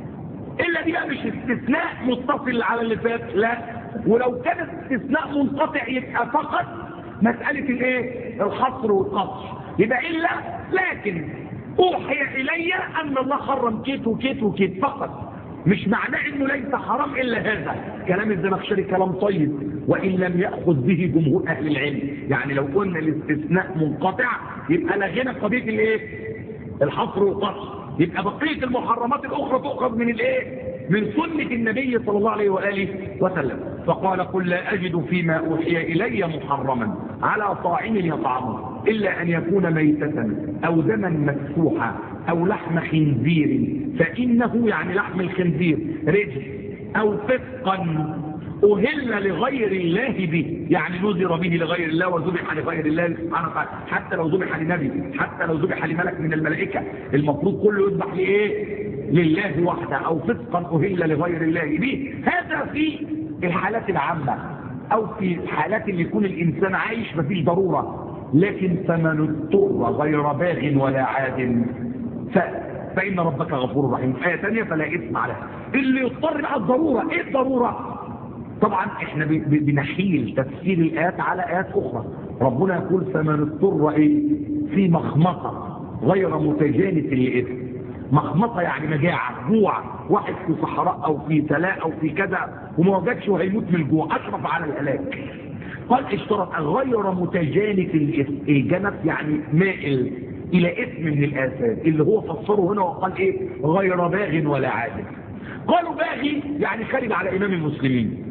C: إلا دي بقى مش استثناء متصل على اللي فات لا ولو كان استثناء منقطع يبقى فقط مسألة الايه الحصر والقصر يبقى إلا لكن أوحي إلي أن الله حرم كيت وكيت وكيت فقط مش معناه انه ليس حرام الا هذا كلام الزمخشري كلام طيب وان لم ياخذ به جمهور اهل العلم يعني لو قلنا الاستثناء منقطع يبقى لغينا قضيه الايه الحصر والقصر يبقى بقيه المحرمات الاخرى تؤخذ من الايه من سنه النبي صلى الله عليه واله وسلم فقال قل لا اجد فيما اوحي الي محرما على طاعم يطعمه الا ان يكون ميته او دما مسفوحا او لحم خنزير فانه يعني لحم الخنزير رجل او فسقا أهل لغير الله به يعني نذر به لغير الله وذبح لغير الله سبحانه وتعالى حتى لو ذبح لنبي حتى لو ذبح لملك من الملائكة المفروض كله يذبح لإيه لله وحده أو فسقا أهل لغير الله به هذا في الحالات العامة أو في الحالات اللي يكون الإنسان عايش مفيش ضرورة لكن فمن اضطر غير باغ ولا عاد ف... فإن ربك غفور رحيم آية ثانية فلا إثم عليها اللي يضطر بقى الضرورة إيه الضرورة طبعا احنا بنحيل تفسير الآيات على آيات أخرى ربنا يقول فمن اضطر إيه في مخمصة غير متجانس للإثم مخمصة يعني مجاعة جوع واحد في صحراء أو في تلاء أو في كذا وما وجدش وهيموت من الجوع أشرف على الهلاك قال اشترط غير متجانس للإثم الجنس يعني مائل إلى اسم من الآثام اللي هو فسره هنا وقال إيه غير باغ ولا عادل قالوا باغي يعني خارج على إمام المسلمين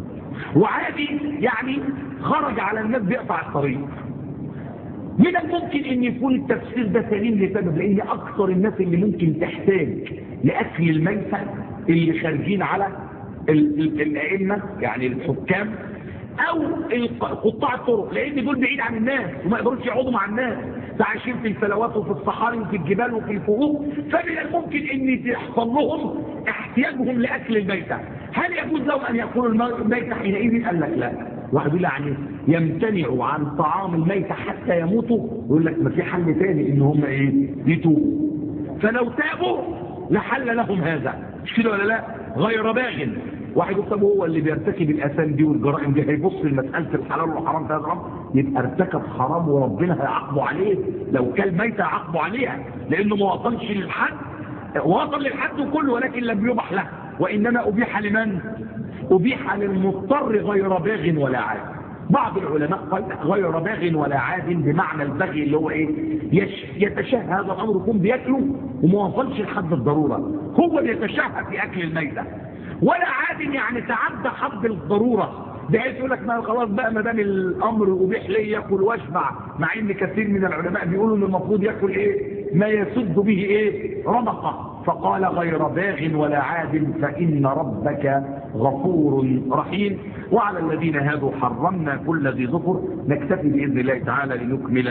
C: وعادي يعني خرج على الناس بيقطع الطريق من الممكن ان يكون التفسير ده سليم لسبب لان اكثر الناس اللي ممكن تحتاج لاكل الميتة اللي خارجين على الائمة يعني الحكام او قطاع الطرق لان دول بعيد عن الناس وما يقدروش يقعدوا مع الناس عايشين في الفلوات وفي الصحاري وفي الجبال وفي الفروق فمن الممكن ان يحصل لهم احتياجهم لاكل الميتة هل يجوز لهم ان ياكلوا الميتة حينئذ قال لك لا واحد يقول يعني يمتنعوا عن طعام الميتة حتى يموتوا يقول لك ما في حل تاني ان هم ايه يتوبوا فلو تابوا لحل لهم هذا مش كده ولا لا غير باغ واحد يقول طب هو اللي بيرتكب الاثام دي والجرائم دي هيبص لمساله الحلال والحرام ده حرام يبقى ارتكب حرام وربنا هيعاقبه عليه لو كان ميتة هيعاقبه عليها لانه ما وصلش للحد وصل للحد كله ولكن لم يبح له وانما ابيح لمن ابيح للمضطر غير باغ ولا عاد بعض العلماء قال غير باغ ولا عاد بمعنى البغي اللي هو ايه يش يتشهى هذا الامر يكون بياكله وما وصلش لحد الضروره هو بيتشهى في اكل الميته ولا عاد يعني تعدى حد الضروره بحيث يقول لك ما خلاص بقى ما دام الامر ابيح لي ياكل واشبع مع ان كثير من العلماء بيقولوا ان المفروض ياكل ايه ما يسد به ايه رمقه فقال غير باغ ولا عاد فان ربك غفور رحيم وعلى الذين هادوا حرمنا كل ذي ظفر نكتفي باذن الله تعالى لنكمل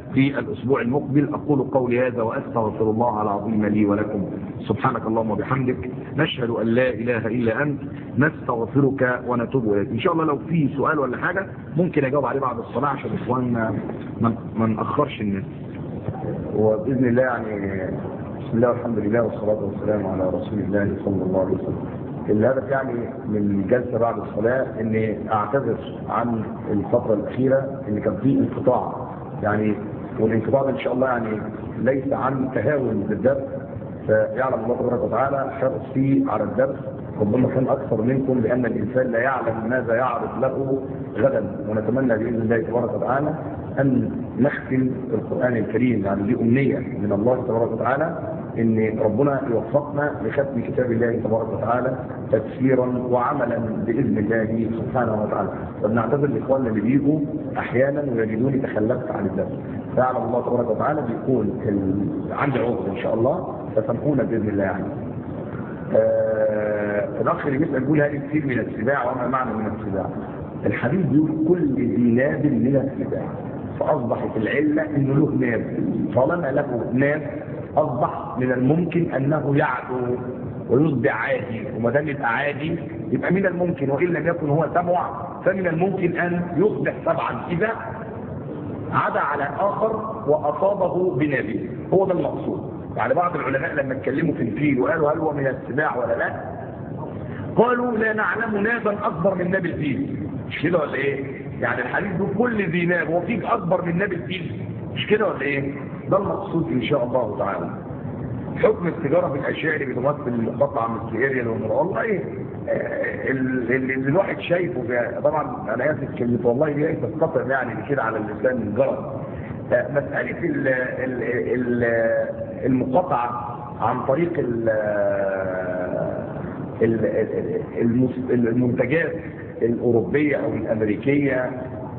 C: في الأسبوع المقبل أقول قولي هذا وأستغفر الله العظيم لي ولكم سبحانك اللهم وبحمدك نشهد أن لا إله إلا أنت نستغفرك ونتوب إليك إن شاء الله لو في سؤال ولا حاجة ممكن أجاوب عليه بعد الصلاة عشان إخواننا ما نأخرش الناس
D: وبإذن الله يعني بسم الله والحمد لله والصلاة والسلام على رسول الله صلى الله عليه وسلم الهدف يعني من الجلسة بعد الصلاة اني اعتذر عن الفترة الاخيرة اللي كان فيه انقطاع يعني والانقطاع ده ان شاء الله يعني ليس عن تهاون بالدرس فيعلم الله تبارك وتعالى حرصي على الدرس ربما كان اكثر منكم لان الانسان لا يعلم ماذا يعرض له غدا ونتمنى باذن الله تبارك وتعالى ان نختم القران الكريم يعني دي امنيه من الله تبارك وتعالى ان ربنا يوفقنا لختم كتاب الله تبارك وتعالى تفسيرا وعملا باذن الله سبحانه وتعالى فبنعتذر لاخواننا اللي بيجوا احيانا ويجدوني تخلفت عن الدرس فيعلم الله تبارك وتعالى بيكون ال... عندي عذر ان شاء الله فسامحونا باذن الله يعني آه الاخ اللي بيسال بيقول هل كثير من السباع وما معنى من السباع الحديث بيقول كل ذي ناب من السباع فاصبحت العله انه له ناب طالما له ناب اصبح من الممكن انه يعدو ويصبح عادي وما دام يبقى عادي يبقى من الممكن وان لم يكن هو سبع فمن الممكن ان يصبح سبعا اذا عدا على اخر واصابه بنابه هو ده المقصود يعني بعض العلماء لما اتكلموا في الفيل وقالوا هل هو من السباع ولا لا قالوا لا نعلم نابا اكبر من ناب الفيل مش كده ولا ايه يعني الحديث ده كل ذي ناب هو فيك اكبر من ناب الفيل مش كده ولا ايه ده المقصود ان شاء الله تعالى حكم التجاره في الاشياء اللي بتمثل قطعه من السيريال والله ايه اللي, اللي الواحد شايفه فيها طبعا انا اسف كلمه والله دي تستطيع يعني كده على اللسان الجرد مساله ال ال المقاطعه عن طريق المنتجات الاوروبيه او الامريكيه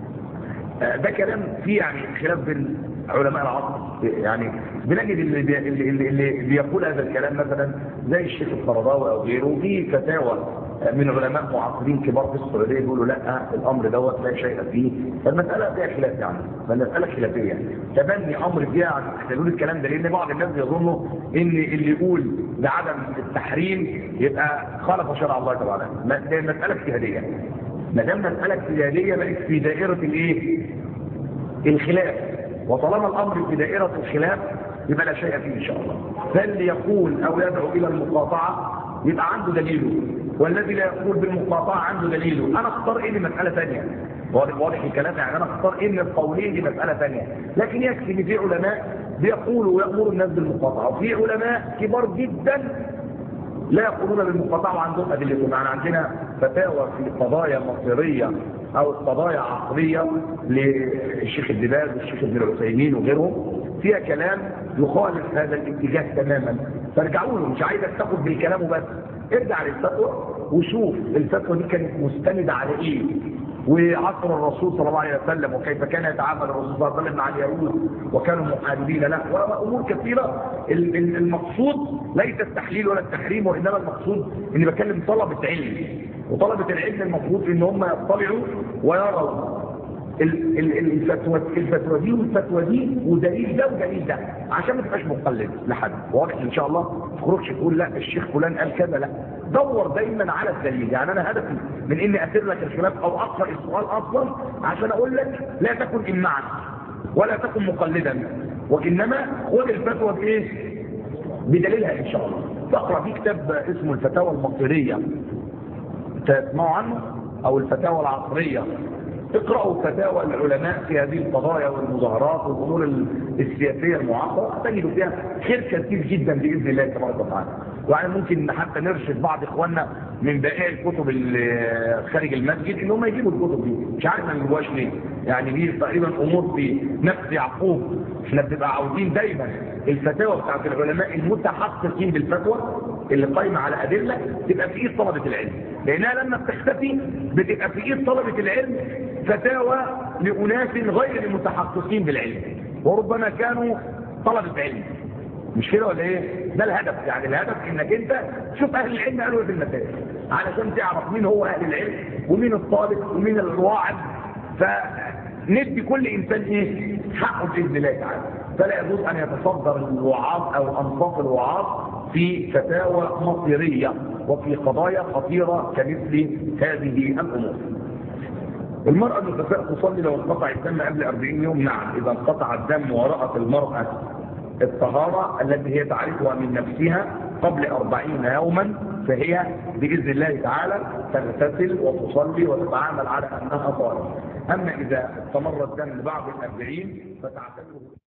D: ده كلام فيه يعني خلاف بين علماء العصر يعني بنجد اللي, بي اللي, اللي بيقول هذا الكلام مثلا زي الشيخ القرضاوي او غيره في فتاوى من علماء معاصرين كبار في السعوديه بيقولوا لا الامر دوت لا شيء فيه فالمساله فيها خلاف يعني فالمساله خلافيه تبني امر فيها يقول الكلام ده لان بعض الناس يظنوا ان اللي يقول بعدم التحريم يبقى خالف شرع الله تعالى ده مساله اجتهاديه ما دام مساله اجتهاديه بقت في دائره الايه؟ الخلاف وطالما الامر في دائره الخلاف يبقى لا شيء فيه ان شاء الله فاللي يقول او يدعو الى المقاطعه يبقى عنده دليله والذي لا يقول بالمقاطعه عنده دليله انا اختار ايه مساله ثانيه واضح واضح الكلام يعني انا اختار ايه من القولين دي مساله ثانيه لكن يكفي ان في علماء بيقولوا ويامروا الناس بالمقاطعه وفي علماء كبار جدا لا يقولون بالمقاطعه وعندهم ادلتهم يعني عندنا فتاوى في قضايا مصيريه او قضايا عصريه للشيخ الدباز والشيخ ابن العثيمين وغيرهم فيها كلام يخالف هذا الاتجاه تماما فارجعوا له مش عايزك تاخد بالكلام وبس ارجع للفتوى وشوف الفتوى دي كانت مستندة على ايه وعصر الرسول صلى الله عليه وسلم وكيف كان يتعامل الرسول صلى الله عليه وسلم مع اليهود وكانوا محاربين له وامور كثيره المقصود ليس التحليل ولا التحريم وانما المقصود اني بكلم طلبه علم وطلبه العلم المفروض ان هم يطلعوا ويروا الفتوى الفتوى دي والفتوى دي ودليل ده ودليل ده عشان ما تبقاش مقلد لحد واضح ان شاء الله ما تخرجش تقول لا الشيخ فلان قال كذا لا دور دايما على الدليل يعني انا هدفي من اني اسر لك الخلاف او اقرا السؤال اصلا عشان اقول لك لا تكن امعا ولا تكن مقلدا وانما خد الفتوى بايه بدليلها ان شاء الله تقرا في كتاب اسمه الفتاوى المصيريه تسمعوا عنه او الفتاوى العصريه اقرأوا فتاوى العلماء في هذه القضايا والمظاهرات والأمور السياسية المعاصرة تجدوا فيها خير كثير جدا بإذن الله تبارك وتعالى ويعني ممكن حتى نرشد بعض إخواننا من بقية الكتب اللي خارج المسجد إن هم يجيبوا الكتب دي مش عارف ما نجيبوهاش ليه يعني دي تقريبا أمور في نفس يعقوب احنا بنبقى عاوزين دايما الفتاوى بتاعت العلماء المتحققين بالفتوى اللي قايمة على أدلة تبقى في إيد طلبة العلم لأنها لما بتختفي بتبقى في إيد طلبة العلم فتاوى لأناس غير المتحققين بالعلم وربما كانوا طلبة علم مش كده ولا ايه ده الهدف يعني الهدف انك انت شوف اهل العلم قالوا ايه في المسائل علشان تعرف مين هو اهل العلم ومين الطالب ومين الواعد ندي كل انسان ايه حقه باذن الله تعالى فلا يجوز ان يتصدر الوعاظ او انصاف الوعاظ في فتاوى مصيريه وفي قضايا خطيره كمثل هذه الامور المرأة النفساء تصلي لو انقطع الدم قبل 40 يوم نعم إذا انقطع الدم ورأت المرأة الطهارة التي هي تعرفها من نفسها قبل 40 يوما فهي بإذن الله تعالى تغتسل وتصلي وتتعامل على أنها طاهرة أما إذا استمر الدم بعد الأربعين فتعتبره